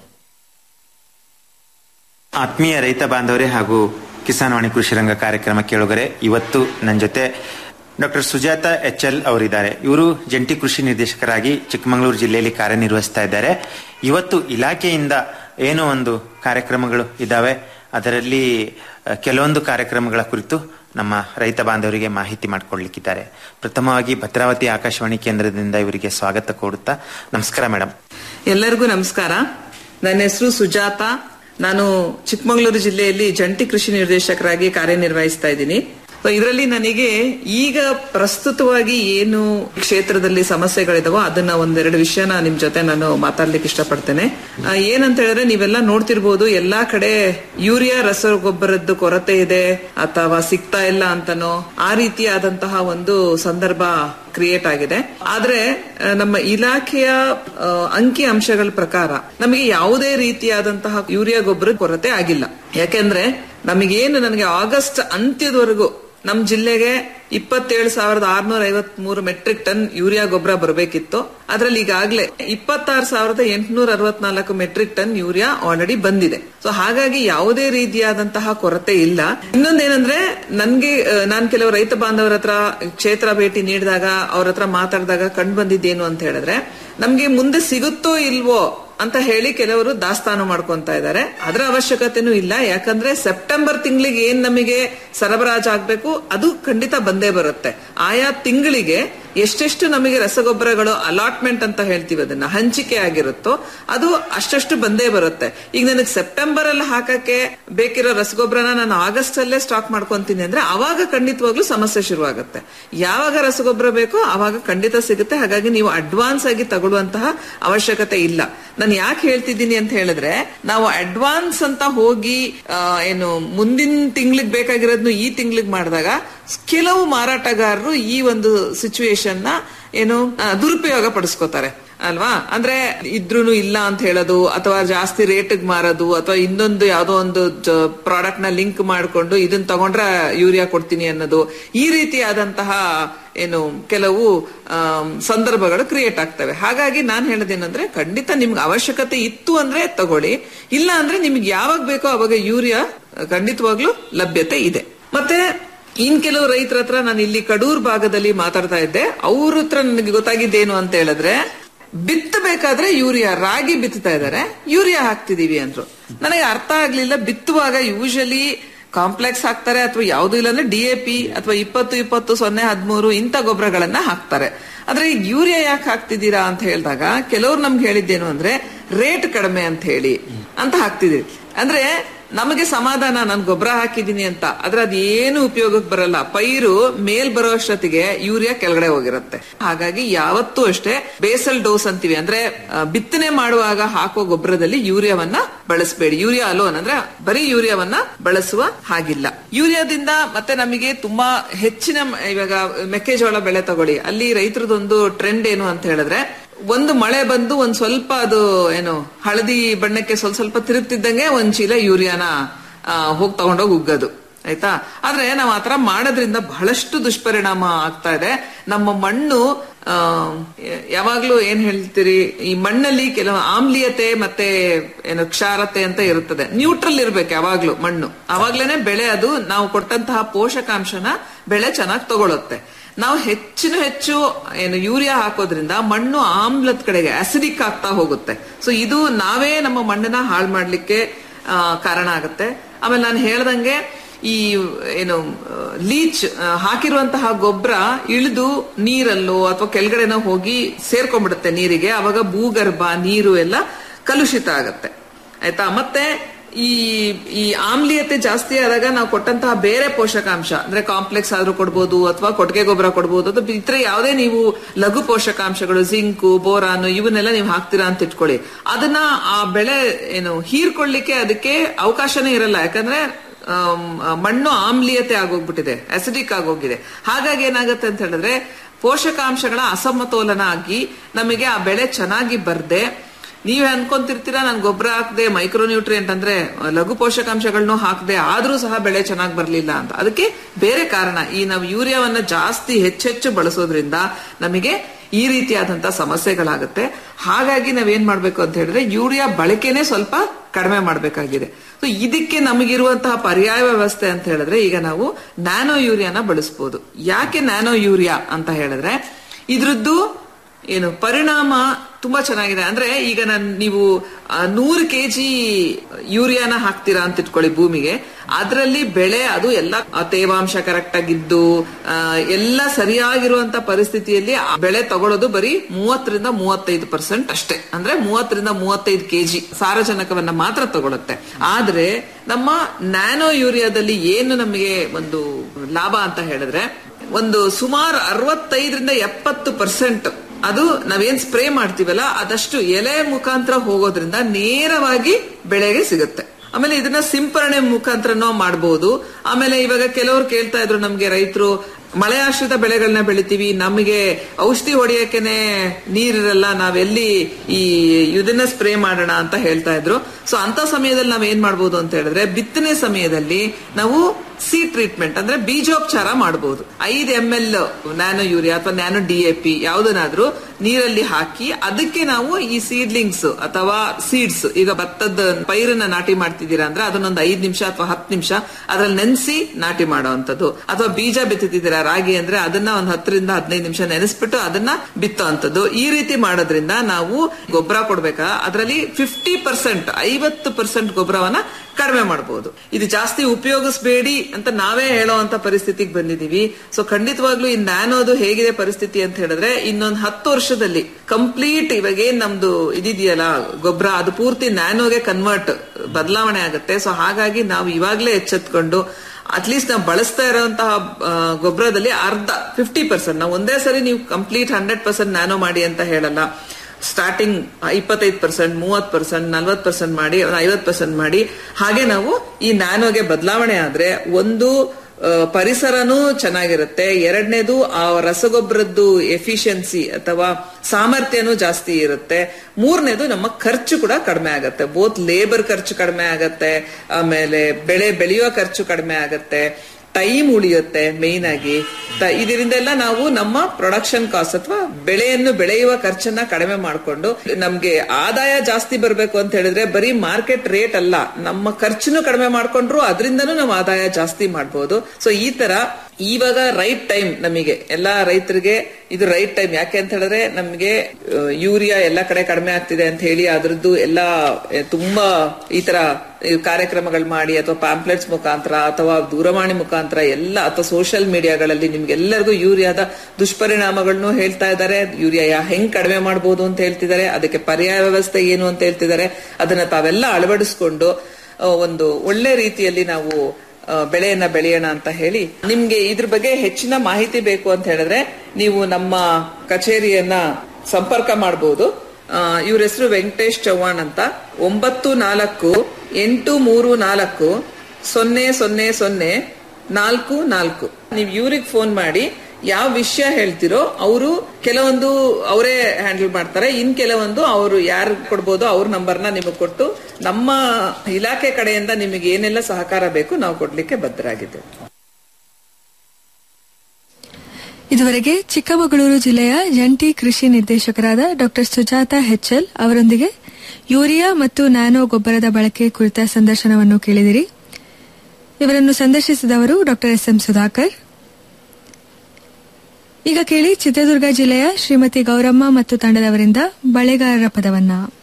ಆತ್ಮೀಯ ರೈತ ಬಾಂಧವರೇ ಹಾಗೂ ಕಿಸಾನ್ ವಾಣಿ ಕೃಷಿ ರಂಗ ಕಾರ್ಯಕ್ರಮ ಕೇಳುಗರೆ ಇವತ್ತು ನನ್ನ ಜೊತೆ ಡಾಕ್ಟರ್ ಸುಜಾತ ಎಚ್ ಎಲ್ ಅವರಿದ್ದಾರೆ ಇವರು ಜಂಟಿ ಕೃಷಿ ನಿರ್ದೇಶಕರಾಗಿ ಚಿಕ್ಕಮಗಳೂರು ಜಿಲ್ಲೆಯಲ್ಲಿ ಕಾರ್ಯನಿರ್ವಹಿಸ್ತಾ ಇದ್ದಾರೆ ಇವತ್ತು ಇಲಾಖೆಯಿಂದ ಏನೋ ಒಂದು ಕಾರ್ಯಕ್ರಮಗಳು ಇದ್ದಾವೆ ಅದರಲ್ಲಿ ಅಹ್, ಕೆಲವೊಂದು ಕಾರ್ಯಕ್ರಮಗಳ ಕುರಿತು ನಮ್ಮ ರೈತ ಬಾಂಧವರಿಗೆ ಮಾಹಿತಿ ಮಾಡಿಕೊಡ್ಲಿಕ್ಕಿದ್ದಾರೆ ಪ್ರಥಮವಾಗಿ ಭದ್ರಾವತಿ ಆಕಾಶವಾಣಿ ಕೇಂದ್ರದಿಂದ ಇವರಿಗೆ ಸ್ವಾಗತ ಕೋರುತ್ತಾ ನಮಸ್ಕಾರ ಮೇಡಮ್ ಎಲ್ಲರಿಗೂ ನಮಸ್ಕಾರ ನನ್ನ ಹೆಸರು ಸುಜಾತ ನಾನು ಚಿಕ್ಕಮಗಳೂರು ಜಿಲ್ಲೆಯಲ್ಲಿ ಜಂಟಿ ಕೃಷಿ ನಿರ್ದೇಶಕರಾಗಿ ಕಾರ್ಯನಿರ್ವಹಿಸ್ತಾ ಇದ್ದೀನಿ ಇದರಲ್ಲಿ ನನಗೆ ಈಗ ಪ್ರಸ್ತುತವಾಗಿ ಏನು ಕ್ಷೇತ್ರದಲ್ಲಿ ಸಮಸ್ಯೆಗಳಿದಾವೋ ಅದನ್ನ ಒಂದೆರಡು ವಿಷಯನ ನಿಮ್ ಜೊತೆ ನಾನು ಮಾತಾಡ್ಲಿಕ್ಕೆ ಇಷ್ಟಪಡ್ತೇನೆ ಆ, ಏನಂತ ಹೇಳಿದ್ರೆ ನೀವೆಲ್ಲ ನೋಡ್ತಿರ್ಬೋದು ಎಲ್ಲಾ ಕಡೆ ಯೂರಿಯಾ ರಸಗೊಬ್ಬರದ್ದು ಕೊರತೆ ಇದೆ ಅಥವಾ ಸಿಗ್ತಾ ಇಲ್ಲ ಅಂತನೋ ಆ ರೀತಿಯಾದಂತಹ ಒಂದು ಸಂದರ್ಭ ಕ್ರಿಯೇಟ್ ಆಗಿದೆ ಆದ್ರೆ ಆ, ನಮ್ಮ ಇಲಾಖೆಯ ಆ, ಅಂಕಿ ಅಂಶಗಳ ಪ್ರಕಾರ ನಮಗೆ ಯಾವುದೇ ರೀತಿಯಾದಂತಹ ಯೂರಿಯಾ ಗೊಬ್ಬರದ ಕೊರತೆ ಆಗಿಲ್ಲ ಯಾಕೆಂದ್ರೆ ನಮಗೇನು ನನಗೆ ಆಗಸ್ಟ್ ಅಂತ್ಯದವರೆಗೂ ನಮ್ ಜಿಲ್ಲೆಗೆ ಇಪ್ಪತ್ತೇಳು ಸಾವಿರದ ಆರ್ನೂರ ಐವತ್ ಮೂರು ಮೆಟ್ರಿಕ್ ಟನ್ ಯೂರಿಯಾ ಗೊಬ್ಬರ ಬರಬೇಕಿತ್ತು ಅದ್ರಲ್ಲಿ ಈಗಾಗಲೇ ಇಪ್ಪತ್ತಾರು ಸಾವಿರದ ಎಂಟುನೂರ ಅರವತ್ನಾಲ್ಕು ಮೆಟ್ರಿಕ್ ಟನ್ ಯೂರಿಯಾ ಆಲ್ರೆಡಿ ಬಂದಿದೆ ಸೊ ಹಾಗಾಗಿ ಯಾವುದೇ ರೀತಿಯಾದಂತಹ ಕೊರತೆ ಇಲ್ಲ ಇನ್ನೊಂದೇನಂದ್ರೆ ನನ್ಗೆ ನಾನು ಕೆಲವು ರೈತ ಬಾಂಧವರ ಹತ್ರ ಕ್ಷೇತ್ರ ಭೇಟಿ ನೀಡಿದಾಗ ಅವ್ರ ಹತ್ರ ಮಾತಾಡಿದಾಗ ಕಂಡು ಬಂದಿದ್ದೇನು ಅಂತ ಹೇಳಿದ್ರೆ ನಮ್ಗೆ ಮುಂದೆ ಸಿಗುತ್ತೋ ಇಲ್ವೋ ಅಂತ ಹೇಳಿ ಕೆಲವರು ದಾಸ್ತಾನು ಮಾಡ್ಕೊಂತ ಇದ್ದಾರೆ ಅದರ ಅವಶ್ಯಕತೆನೂ ಇಲ್ಲ ಯಾಕಂದ್ರೆ ಸೆಪ್ಟೆಂಬರ್ ತಿಂಗಳಿಗೆ ಏನ್ ನಮಗೆ ಸರಬರಾಜು ಆಗ್ಬೇಕು ಅದು ಖಂಡಿತ ಬಂದೇ ಬರುತ್ತೆ ಆಯಾ ತಿಂಗಳಿಗೆ ಎಷ್ಟೆಷ್ಟು ನಮಗೆ ರಸಗೊಬ್ಬರಗಳು ಅಲಾಟ್ಮೆಂಟ್ ಅಂತ ಹೇಳ್ತೀವಿ ಅದನ್ನ ಹಂಚಿಕೆ ಆಗಿರುತ್ತೋ ಅದು ಅಷ್ಟಷ್ಟು ಬಂದೇ ಬರುತ್ತೆ ಈಗ ನನಗೆ ಸೆಪ್ಟೆಂಬರ್ ಅಲ್ಲಿ ಹಾಕಕ್ಕೆ ಬೇಕಿರೋ ರಸಗೊಬ್ಬರನ ನಾನು ಆಗಸ್ಟ್ ಅಲ್ಲೇ ಸ್ಟಾಕ್ ಮಾಡ್ಕೊಂತೀನಿ ಅಂದ್ರೆ ಅವಾಗ ಖಂಡಿತವಾಗ್ಲೂ ಸಮಸ್ಯೆ ಶುರುವಾಗುತ್ತೆ ಯಾವಾಗ ರಸಗೊಬ್ಬರ ಬೇಕೋ ಅವಾಗ ಖಂಡಿತ ಸಿಗುತ್ತೆ ಹಾಗಾಗಿ ನೀವು ಅಡ್ವಾನ್ಸ್ ಆಗಿ ತಗೊಳ್ಳುವಂತಹ ಅವಶ್ಯಕತೆ ಇಲ್ಲ ನಾನು ಯಾಕೆ ಹೇಳ್ತಿದ್ದೀನಿ ಅಂತ ಹೇಳಿದ್ರೆ ನಾವು ಅಡ್ವಾನ್ಸ್ ಅಂತ ಹೋಗಿ ಆ, ಏನು ಮುಂದಿನ ತಿಂಗ್ಳಿಗೆ ಬೇಕಾಗಿರೋದ್ನು ಈ ತಿಂಗ್ಳಿಗೆ ಮಾಡಿದಾಗ ಕೆಲವು ಮಾರಾಟಗಾರರು ಈ ಒಂದು ಸಿಚುವೇಶನ್ ನ ಏನು ಆ, ದುರುಪಯೋಗ ಪಡಿಸ್ಕೋತಾರೆ ಅಲ್ವಾ ಅಂದ್ರೆ ಇದ್ರೂನು ಇಲ್ಲ ಅಂತ ಹೇಳೋದು ಅಥವಾ ಜಾಸ್ತಿ ರೇಟ್ಗೆ ಮಾರೋದು ಅಥವಾ ಇನ್ನೊಂದು ಯಾವ್ದೋ ಒಂದು ಪ್ರಾಡಕ್ಟ್ ನ ಲಿಂಕ್ ಮಾಡ್ಕೊಂಡು ಇದನ್ನ ತಗೊಂಡ್ರೆ ಯೂರಿಯಾ ಕೊಡ್ತೀನಿ ಅನ್ನೋದು ಈ ರೀತಿಯಾದಂತಹ ಏನು ಕೆಲವು ಆಮ್, ಸಂದರ್ಭಗಳು ಕ್ರಿಯೇಟ್ ಆಗ್ತವೆ ಹಾಗಾಗಿ ನಾನು ಹೇಳೋದೇನಂದ್ರೆ ಖಂಡಿತ ನಿಮ್ಗೆ ಅವಶ್ಯಕತೆ ಇತ್ತು ಅಂದ್ರೆ ತಗೊಳ್ಳಿ ಇಲ್ಲ ಅಂದ್ರೆ ನಿಮ್ಗೆ ಯಾವಾಗ ಬೇಕೋ ಅವಾಗ ಯೂರಿಯಾ ಖಂಡಿತವಾಗ್ಲೂ ಲಭ್ಯತೆ ಇದೆ ಮತ್ತೆ ಇನ್ ಕೆಲವು ರೈತರ ಹತ್ರ ನಾನು ಇಲ್ಲಿ ಕಡೂರ್ ಭಾಗದಲ್ಲಿ ಮಾತಾಡ್ತಾ ಇದ್ದೆ ಅವ್ರ ಹತ್ರ ನನಗೆ ಗೊತ್ತಾಗಿದ್ದೇನು ಅಂತ ಹೇಳಿದ್ರೆ ಬಿತ್ತಬೇಕಾದ್ರೆ ಯೂರಿಯಾ ರಾಗಿ ಬಿತ್ತುತ್ತಾ ಇದಾರೆ ಯೂರಿಯಾ ಹಾಕ್ತಿದೀವಿ ಅಂದ್ರು ನನಗೆ ಅರ್ಥ ಆಗ್ಲಿಲ್ಲ ಬಿತ್ತುವಾಗ ಯೂಶಲಿ ಕಾಂಪ್ಲೆಕ್ಸ್ ಹಾಕ್ತಾರೆ ಅಥವಾ ಯಾವ್ದು ಇಲ್ಲ ಅಂದ್ರೆ ಡಿಎಪಿ ಅಥವಾ ಇಪ್ಪತ್ತು ಇಪ್ಪತ್ತು ಸೊನ್ನೆ ಹದಿಮೂರು ಇಂಥ ಗೊಬ್ಬರಗಳನ್ನ ಹಾಕ್ತಾರೆ ಆದ್ರೆ ಈಗ ಯೂರಿಯಾ ಯಾಕೆ ಹಾಕ್ತಿದ್ದೀರಾ ಅಂತ ಹೇಳಿದಾಗ ಕೆಲವ್ರು ನಮ್ಗೆ ಹೇಳಿದ್ದೇನು ಅಂದ್ರೆ ರೇಟ್ ಕಡಿಮೆ ಅಂತ ಹೇಳಿ ಅಂತ ಹಾಕ್ತಿದೀವಿ ಅಂದ್ರೆ ನಮಗೆ ಸಮಾಧಾನ ನಾನು ಗೊಬ್ಬರ ಹಾಕಿದೀನಿ ಅಂತ ಆದ್ರೆ ಅದು ಏನು ಉಪಯೋಗಕ್ಕೆ ಬರಲ್ಲ ಪೈರು ಮೇಲ್ ಬರೋ ಅಷ್ಟೊತ್ತಿಗೆ ಯೂರಿಯಾ ಕೆಳಗಡೆ ಹೋಗಿರುತ್ತೆ ಹಾಗಾಗಿ ಯಾವತ್ತೂ ಅಷ್ಟೇ ಬೇಸಲ್ ಡೋಸ್ ಅಂತೀವಿ ಅಂದ್ರೆ ಆ, ಬಿತ್ತನೆ ಮಾಡುವಾಗ ಹಾಕೋ ಗೊಬ್ಬರದಲ್ಲಿ ಯೂರಿಯಾವನ್ನ ಬಳಸಬೇಡಿ ಯೂರಿಯಾ ಅಲೋನ್ ಅಂದ್ರೆ ಬರೀ ಯೂರಿಯಾವನ್ನ ಬಳಸುವ ಹಾಗಿಲ್ಲ ಯೂರಿಯಾದಿಂದ ಮತ್ತೆ ನಮಗೆ ತುಂಬಾ ಹೆಚ್ಚಿನ ಮ- ಇವಾಗ ಮೆಕ್ಕೆಜೋಳ ಬೆಳೆ ತಗೊಳ್ಳಿ ಅಲ್ಲಿ ರೈತರದೊಂದು ಟ್ರೆಂಡ್ ಏನು ಅಂತ ಹೇಳಿದ್ರೆ ಒಂದು ಮಳೆ ಬಂದು ಒಂದ್ ಸ್ವಲ್ಪ ಅದು ಏನು ಹಳದಿ ಬಣ್ಣಕ್ಕೆ ಸ್ವಲ್ಪ ಸ್ವಲ್ಪ ತಿರುಗ್ತಿದ್ದಂಗೆ ಒಂದ್ ಚೀಲ ಯೂರಿಯಾನ ಆ, ಹೋಗ್ ತಗೊಂಡೋಗಿ ಉಗ್ಗದು ಆಯ್ತಾ ಆದ್ರೆ ನಾವು ಆತರ ಮಾಡೋದ್ರಿಂದ ಬಹಳಷ್ಟು ದುಷ್ಪರಿಣಾಮ ಆಗ್ತಾ ಇದೆ ನಮ್ಮ ಮಣ್ಣು ಆ, ಯಾವಾಗ್ಲೂ ಏನ್ ಹೇಳ್ತೀರಿ ಈ ಮಣ್ಣಲ್ಲಿ ಕೆಲವು ಆಮ್ಲೀಯತೆ ಮತ್ತೆ ಏನು ಕ್ಷಾರತೆ ಅಂತ ಇರುತ್ತದೆ ನ್ಯೂಟ್ರಲ್ ಇರ್ಬೇಕು ಯಾವಾಗ್ಲೂ ಮಣ್ಣು ಅವಾಗ್ಲೇನೆ ಬೆಳೆ ಅದು ನಾವು ಕೊಟ್ಟಂತಹ ಪೋಷಕಾಂಶನ ಬೆಳೆ ಚೆನ್ನಾಗಿ ತಗೊಳುತ್ತೆ ನಾವು ಹೆಚ್ಚಿನ ಹೆಚ್ಚು ಏನು ಯೂರಿಯಾ ಹಾಕೋದ್ರಿಂದ ಮಣ್ಣು ಆಮ್ಲದ ಕಡೆಗೆ ಅಸಿಡಿಕ್ ಆಗ್ತಾ ಹೋಗುತ್ತೆ ಸೊ ಇದು ನಾವೇ ನಮ್ಮ ಮಣ್ಣನ್ನ ಹಾಳು ಮಾಡ್ಲಿಕ್ಕೆ ಆ, ಕಾರಣ ಆಗುತ್ತೆ ಆಮೇಲೆ ನಾನು ಹೇಳ್ದಂಗೆ ಈ ಏನು ಲೀಚ್ ಹಾಕಿರುವಂತಹ ಗೊಬ್ಬರ ಇಳಿದು ನೀರಲ್ಲೋ ಅಥವಾ ಕೆಳಗಡೆನೋ ಹೋಗಿ ಸೇರ್ಕೊಂಡ್ಬಿಡುತ್ತೆ ನೀರಿಗೆ ಅವಾಗ ಭೂಗರ್ಭ ನೀರು ಎಲ್ಲ ಕಲುಷಿತ ಆಗತ್ತೆ ಆಯ್ತಾ ಮತ್ತೆ ಈ ಈ ಆಮ್ಲೀಯತೆ ಜಾಸ್ತಿ ಆದಾಗ ನಾವು ಕೊಟ್ಟಂತಹ ಬೇರೆ ಪೋಷಕಾಂಶ ಅಂದ್ರೆ ಕಾಂಪ್ಲೆಕ್ಸ್ ಆದ್ರೂ ಕೊಡ್ಬೋದು ಅಥವಾ ಕೊಟ್ಟಿಗೆ ಗೊಬ್ಬರ ಕೊಡ್ಬೋದು ಅಥವಾ ಇತರ ಯಾವುದೇ ನೀವು ಲಘು ಪೋಷಕಾಂಶಗಳು ಜಿಂಕು ಬೋರಾನು ಇವನ್ನೆಲ್ಲ ನೀವು ಹಾಕ್ತೀರಾ ಅಂತ ಇಟ್ಕೊಳ್ಳಿ ಅದನ್ನ ಆ ಬೆಳೆ ಏನು ಹೀರ್ಕೊಳ್ಳಿಕ್ಕೆ ಅದಕ್ಕೆ ಅವಕಾಶನೇ ಇರಲ್ಲ ಯಾಕಂದ್ರೆ ಆಮ್, ಮಣ್ಣು ಆಮ್ಲೀಯತೆ ಆಗೋಗ್ಬಿಟ್ಟಿದೆ ಅಸಿಡಿಕ್ ಆಗೋಗಿದೆ ಹಾಗಾಗಿ ಏನಾಗುತ್ತೆ ಅಂತ ಹೇಳಿದ್ರೆ ಪೋಷಕಾಂಶಗಳ ಅಸಮತೋಲನ ಆಗಿ ನಮಗೆ ಆ ಬೆಳೆ ಚೆನ್ನಾಗಿ ಬರ್ದೆ ನೀವೇ ಅನ್ಕೊಂತಿರ್ತೀರಾ ನಾನು ಗೊಬ್ಬರ ಹಾಕದೆ ಮೈಕ್ರೋ ನ್ಯೂಟ್ರಿಯೆಂಟ್ ಅಂದ್ರೆ ಆ, ಲಘು ಪೋಷಕಾಂಶಗಳನ್ನು ಹಾಕದೆ ಆದ್ರೂ ಸಹ ಬೆಳೆ ಚೆನ್ನಾಗಿ ಬರ್ಲಿಲ್ಲ ಅಂತ ಅದಕ್ಕೆ ಬೇರೆ ಕಾರಣ ಈ ನಾವು ಯೂರಿಯಾವನ್ನ ಜಾಸ್ತಿ ಹೆಚ್ಚೆಚ್ಚು ಬಳಸೋದ್ರಿಂದ ನಮಗೆ ಈ ರೀತಿಯಾದಂತಹ ಸಮಸ್ಯೆಗಳಾಗುತ್ತೆ ಹಾಗಾಗಿ ನಾವೇನ್ ಮಾಡ್ಬೇಕು ಅಂತ ಹೇಳಿದ್ರೆ ಯೂರಿಯಾ ಬಳಕೆನೆ ಸ್ವಲ್ಪ ಕಡಿಮೆ ಮಾಡಬೇಕಾಗಿದೆ ಸೊ ಇದಕ್ಕೆ ನಮಗಿರುವಂತಹ ಪರ್ಯಾಯ ವ್ಯವಸ್ಥೆ ಅಂತ ಹೇಳಿದ್ರೆ ಈಗ ನಾವು ನ್ಯಾನೋ ಯೂರಿಯಾನ ಬಳಸ್ಬೋದು ಯಾಕೆ ನ್ಯಾನೋ ಯೂರಿಯಾ ಅಂತ ಹೇಳಿದ್ರೆ ಇದ್ರದ್ದು ಏನು ಪರಿಣಾಮ ತುಂಬಾ ಚೆನ್ನಾಗಿದೆ ಅಂದ್ರೆ ಈಗ ನಾನು ನೀವು ಆ, ನೂರು ಕೆಜಿ ಯೂರಿಯಾನ ಹಾಕ್ತೀರಾ ಅಂತ ಇಟ್ಕೊಳ್ಳಿ ಭೂಮಿಗೆ ಅದರಲ್ಲಿ ಬೆಳೆ ಅದು ಎಲ್ಲ ಆ ತೇವಾಂಶ ಕರೆಕ್ಟ್ ಆಗಿದ್ದು ಆ, ಎಲ್ಲ ಸರಿಯಾಗಿರುವಂತ ಪರಿಸ್ಥಿತಿಯಲ್ಲಿ ಆ ಬೆಳೆ ತಗೊಳ್ಳೋದು ಬರೀ ಮೂವತ್ತರಿಂದ ಮೂವತ್ತೈದು ಪರ್ಸೆಂಟ್ ಅಷ್ಟೇ ಅಂದ್ರೆ ಮೂವತ್ತರಿಂದ ಮೂವತ್ತೈದು ಕೆಜಿ ಸಾರಜನಕವನ್ನ ಮಾತ್ರ ತಗೊಳುತ್ತೆ ಆದ್ರೆ ನಮ್ಮ ನ್ಯಾನೋ ಯೂರಿಯಾದಲ್ಲಿ ಏನು ನಮಗೆ ಒಂದು ಲಾಭ ಅಂತ ಹೇಳಿದ್ರೆ ಒಂದು ಸುಮಾರು ಅರವತ್ತೈದರಿಂದ ಎಪ್ಪತ್ತು ಪರ್ಸೆಂಟ್ ಅದು ನಾವೇನ್ ಸ್ಪ್ರೇ ಮಾಡ್ತೀವಲ್ಲ ಅದಷ್ಟು ಎಲೆ ಮುಖಾಂತರ ಹೋಗೋದ್ರಿಂದ ನೇರವಾಗಿ ಬೆಳೆಗೆ ಸಿಗುತ್ತೆ ಆಮೇಲೆ ಇದನ್ನ ಸಿಂಪರಣೆ ಮುಖಾಂತರನೋ ಮಾಡಬಹುದು ಆಮೇಲೆ ಇವಾಗ ಕೆಲವರು ಕೇಳ್ತಾ ಇದ್ರು ನಮ್ಗೆ ರೈತರು ಮಳೆ ಆಶ್ರಿತ ಬೆಳೆಗಳನ್ನ ಬೆಳಿತೀವಿ ನಮಗೆ ಔಷಧಿ ಹೊಡೆಯಕೆನೆ ನೀರಿರಲ್ಲ ನಾವೆಲ್ಲಿ ಈ ಇದನ್ನ ಸ್ಪ್ರೇ ಮಾಡೋಣ ಅಂತ ಹೇಳ್ತಾ ಇದ್ರು ಸೊ ಅಂತ ಸಮಯದಲ್ಲಿ ನಾವ್ ಏನ್ ಮಾಡ್ಬೋದು ಅಂತ ಹೇಳಿದ್ರೆ ಬಿತ್ತನೆ ಸಮಯದಲ್ಲಿ ನಾವು ಸಿ ಟ್ರೀಟ್ಮೆಂಟ್ ಅಂದ್ರೆ ಬೀಜೋಪಚಾರ ಮಾಡಬಹುದು ಐದು ಎಂ ಎಲ್ ನ್ಯಾನೋ ಯೂರಿಯಾ ಅಥವಾ ನ್ಯಾನೋ ಡಿ ಎ ಪಿ ಯಾವುದನ್ನಾದ್ರೂ ನೀರಲ್ಲಿ ಹಾಕಿ ಅದಕ್ಕೆ ನಾವು ಈ ಸೀಡ್ಲಿಂಗ್ಸ್ ಅಥವಾ ಸೀಡ್ಸ್ ಈಗ ಭತ್ತದ ಪೈರನ್ನ ನಾಟಿ ಮಾಡ್ತಿದ್ದೀರಾ ಅಂದ್ರೆ ಅದನ್ನೊಂದು ಐದ್ ನಿಮಿಷ ಅಥವಾ ಹತ್ತು ನಿಮಿಷ ಅದ್ರಲ್ಲಿ ನೆನೆಸಿ ನಾಟಿ ಮಾಡುವಂತದ್ದು ಅಥವಾ ಬೀಜ ಬಿತ್ತಿದ್ದೀರಾ ರಾಗಿ ಅಂದ್ರೆ ಅದನ್ನ ಒಂದ್ ಹತ್ತರಿಂದ ಹದಿನೈದು ನಿಮಿಷ ನೆನೆಸ್ಬಿಟ್ಟು ಅದನ್ನ ಬಿತ್ತುವಂತದ್ದು ಈ ರೀತಿ ಮಾಡೋದ್ರಿಂದ ನಾವು ಗೊಬ್ಬರ ಕೊಡ್ಬೇಕಾ ಅದರಲ್ಲಿ ಫಿಫ್ಟಿ ಪರ್ಸೆಂಟ್ ಐವತ್ತು ಪರ್ಸೆಂಟ್ ಗೊಬ್ಬರವನ್ನ ಕಡಿಮೆ ಮಾಡಬಹುದು ಇದು ಜಾಸ್ತಿ ಉಪಯೋಗಿಸಬೇಡಿ ಅಂತ ನಾವೇ ಹೇಳೋವಂತ ಪರಿಸ್ಥಿತಿಗೆ ಬಂದಿದೀವಿ ಸೊ ಖಂಡಿತವಾಗ್ಲೂ ಈ ನ್ಯಾನೋದು ಹೇಗಿದೆ ಪರಿಸ್ಥಿತಿ ಅಂತ ಹೇಳಿದ್ರೆ ಇನ್ನೊಂದು ಹತ್ತು ವರ್ಷದಲ್ಲಿ ಕಂಪ್ಲೀಟ್ ಇವಾಗ ಏನ್ ನಮ್ದು ಇದಿದೆಯಲ್ಲ ಗೊಬ್ಬರ ಅದು ಪೂರ್ತಿ ನ್ಯಾನೋಗೆ ಕನ್ವರ್ಟ್ ಬದಲಾವಣೆ ಆಗುತ್ತೆ ಸೊ ಹಾಗಾಗಿ ನಾವು ಇವಾಗ್ಲೇ ಎಚ್ಚೆತ್ಕೊಂಡು ಅಟ್ಲೀಸ್ಟ್ ನಾವು ಬಳಸ್ತಾ ಇರುವಂತಹ ಗೊಬ್ಬರದಲ್ಲಿ ಅರ್ಧ ಫಿಫ್ಟಿ ಪರ್ಸೆಂಟ್ ನಾವು ಒಂದೇ ಸರಿ ನೀವು ಕಂಪ್ಲೀಟ್ ಹಂಡ್ರೆಡ್ ಪರ್ಸೆಂಟ್ ನ್ಯಾನೋ ಮಾಡಿ ಅಂತ ಹೇಳಲ್ಲ ಸ್ಟಾರ್ಟಿಂಗ್ ಇಪ್ಪತ್ತೈದು ಪರ್ಸೆಂಟ್ ಮೂವತ್ ಪರ್ಸೆಂಟ್ ನಲ್ವತ್ ಪರ್ಸೆಂಟ್ ಮಾಡಿ ಐವತ್ ಪರ್ಸೆಂಟ್ ಮಾಡಿ ಹಾಗೆ ನಾವು ಈ ನ್ಯಾನೋಗೆ ಬದಲಾವಣೆ ಆದ್ರೆ ಒಂದು ಆ, ಪರಿಸರನೂ ಚೆನ್ನಾಗಿರುತ್ತೆ ಎರಡನೇದು ಆ ರಸಗೊಬ್ಬರದ್ದು ಎಫಿಷಿಯನ್ಸಿ ಅಥವಾ ಸಾಮರ್ಥ್ಯನೂ ಜಾಸ್ತಿ ಇರುತ್ತೆ ಮೂರನೇದು ನಮ್ಮ ಖರ್ಚು ಕೂಡ ಕಡಿಮೆ ಆಗತ್ತೆ ಬೋತ್ ಲೇಬರ್ ಖರ್ಚು ಕಡಿಮೆ ಆಗತ್ತೆ ಆಮೇಲೆ ಬೆಳೆ ಬೆಳೆಯುವ ಖರ್ಚು ಕಡಿಮೆ ಆಗತ್ತೆ ಟೈಮ್ ಉಳಿಯುತ್ತೆ ಮೇನ್ ಆಗಿ ತ- ಇದರಿಂದೆಲ್ಲ ನಾವು ನಮ್ಮ ಪ್ರೊಡಕ್ಷನ್ ಕಾಸ್ಟ್ ಅಥವಾ ಬೆಳೆಯನ್ನು ಬೆಳೆಯುವ ಖರ್ಚನ್ನ ಕಡಿಮೆ ಮಾಡಿಕೊಂಡು ನಮ್ಗೆ ಆದಾಯ ಜಾಸ್ತಿ ಬರಬೇಕು ಅಂತ ಹೇಳಿದ್ರೆ ಬರೀ ಮಾರ್ಕೆಟ್ ರೇಟ್ ಅಲ್ಲ ನಮ್ಮ ಖರ್ಚನ್ನು ಕಡಿಮೆ ಮಾಡ್ಕೊಂಡ್ರು ಅದರಿಂದನೂ ನಾವು ಆದಾಯ ಜಾಸ್ತಿ ಮಾಡಬಹುದು ಸೊ ಈ ತರ ಇವಾಗ ರೈಟ್ ಟೈಮ್ ನಮಗೆ ಎಲ್ಲಾ ರೈತರಿಗೆ ಇದು ರೈಟ್ ಟೈಮ್ ಯಾಕೆ ಅಂತ ಹೇಳಿದ್ರೆ ನಮಗೆ ಯೂರಿಯಾ ಎಲ್ಲ ಕಡೆ ಕಡಿಮೆ ಆಗ್ತಿದೆ ಅಂತ ಹೇಳಿ ಅದ್ರದ್ದು ಎಲ್ಲ ಆ, ತುಂಬಾ ಈ ತರ ಕಾರ್ಯಕ್ರಮಗಳು ಮಾಡಿ ಅಥವಾ ಪ್ಯಾಂಪ್ಲೆಟ್ಸ್ ಮುಖಾಂತರ ಅಥವಾ ದೂರವಾಣಿ ಮುಖಾಂತರ ಎಲ್ಲ ಅಥವಾ ಸೋಷಿಯಲ್ ಮೀಡಿಯಾಗಳಲ್ಲಿ ನಿಮ್ಗೆಲ್ಲರಿಗೂ ಯೂರಿಯಾದ ದುಷ್ಪರಿಣಾಮಗಳನ್ನು ಹೇಳ್ತಾ ಇದ್ದಾರೆ ಯೂರಿಯಾ ಯಾ- ಹೆಂಗ್ ಕಡಿಮೆ ಮಾಡಬಹುದು ಅಂತ ಹೇಳ್ತಿದ್ದಾರೆ ಅದಕ್ಕೆ ಪರ್ಯಾಯ ವ್ಯವಸ್ಥೆ ಏನು ಅಂತ ಹೇಳ್ತಿದ್ದಾರೆ ಅದನ್ನ ತಾವೆಲ್ಲ ಅಳವಡಿಸ್ಕೊಂಡು ಆ, ಒಂದು ಒಳ್ಳೆ ರೀತಿಯಲ್ಲಿ ನಾವು ಆ, ಬೆಳೆಯನ್ನ ಬೆಳೆಯೋಣ ಅಂತ ಹೇಳಿ ನಿಮ್ಗೆ ಇದ್ರ ಬಗ್ಗೆ ಹೆಚ್ಚಿನ ಮಾಹಿತಿ ಬೇಕು ಅಂತ ಹೇಳಿದ್ರೆ ನೀವು ನಮ್ಮ ಕಚೇರಿಯನ್ನ ಸಂಪರ್ಕ ಮಾಡಬಹುದು ಇವ್ರ ಹೆಸರು ವೆಂಕಟೇಶ್ ಚವ್ಹಾಣ್ ಅಂತ ಒಂಬತ್ತು ನಾಲ್ಕು ಎಂಟು ಮೂರು ನಾಲ್ಕು ಸೊನ್ನೆ ಸೊನ್ನೆ ಸೊನ್ನೆ ನಾಲ್ಕು ನಾಲ್ಕು ನೀವು ಇವ್ರಿಗೆ ಫೋನ್ ಮಾಡಿ ಯಾವ ವಿಷಯ ಹೇಳ್ತಿರೋ ಅವರು ಕೆಲವೊಂದು ಅವರೇ ಹ್ಯಾಂಡಲ್ ಮಾಡ್ತಾರೆ ಇನ್ ಕೆಲವೊಂದು ಅವರು ಯಾರು ಕೊಡ್ಬೋದು ಅವ್ರ ನಂಬರ್ನ ನಿಮಗೆ ಕೊಟ್ಟು ನಮ್ಮ ಇಲಾಖೆ ಕಡೆಯಿಂದ ನಿಮಗೆ ಏನೆಲ್ಲ ಸಹಕಾರ ಬೇಕು ನಾವು ಕೊಡ್ಲಿಕ್ಕೆ ಬದ್ಧರಾಗಿದ್ದೇವೆ ಇದುವರೆಗೆ ಚಿಕ್ಕಮಗಳೂರು ಜಿಲ್ಲೆಯ ಜಂಟಿ ಕೃಷಿ ನಿರ್ದೇಶಕರಾದ ಡಾಕ್ಟರ್ ಸುಜಾತ ಹೆಚ್ಎಲ್ ಅವರೊಂದಿಗೆ ಯೂರಿಯಾ ಮತ್ತು ನ್ಯಾನೋ ಗೊಬ್ಬರದ ಬಳಕೆ ಕುರಿತ ಸಂದರ್ಶನವನ್ನು ಕೇಳಿದಿರಿ ಇವರನ್ನು ಸಂದರ್ಶಿಸಿದವರು ಡಾಕ್ಟರ್ ಎಸ್ ಎಂ ಸುಧಾಕರ್ ಈಗ ಕೇಳಿ ಚಿತ್ರದುರ್ಗ ಜಿಲ್ಲೆಯ ಶ್ರೀಮತಿ ಗೌರಮ್ಮ ಮತ್ತು ತಂಡದವರಿಂದ ಬಳೆಗಾರರ ಪದವನ್ನ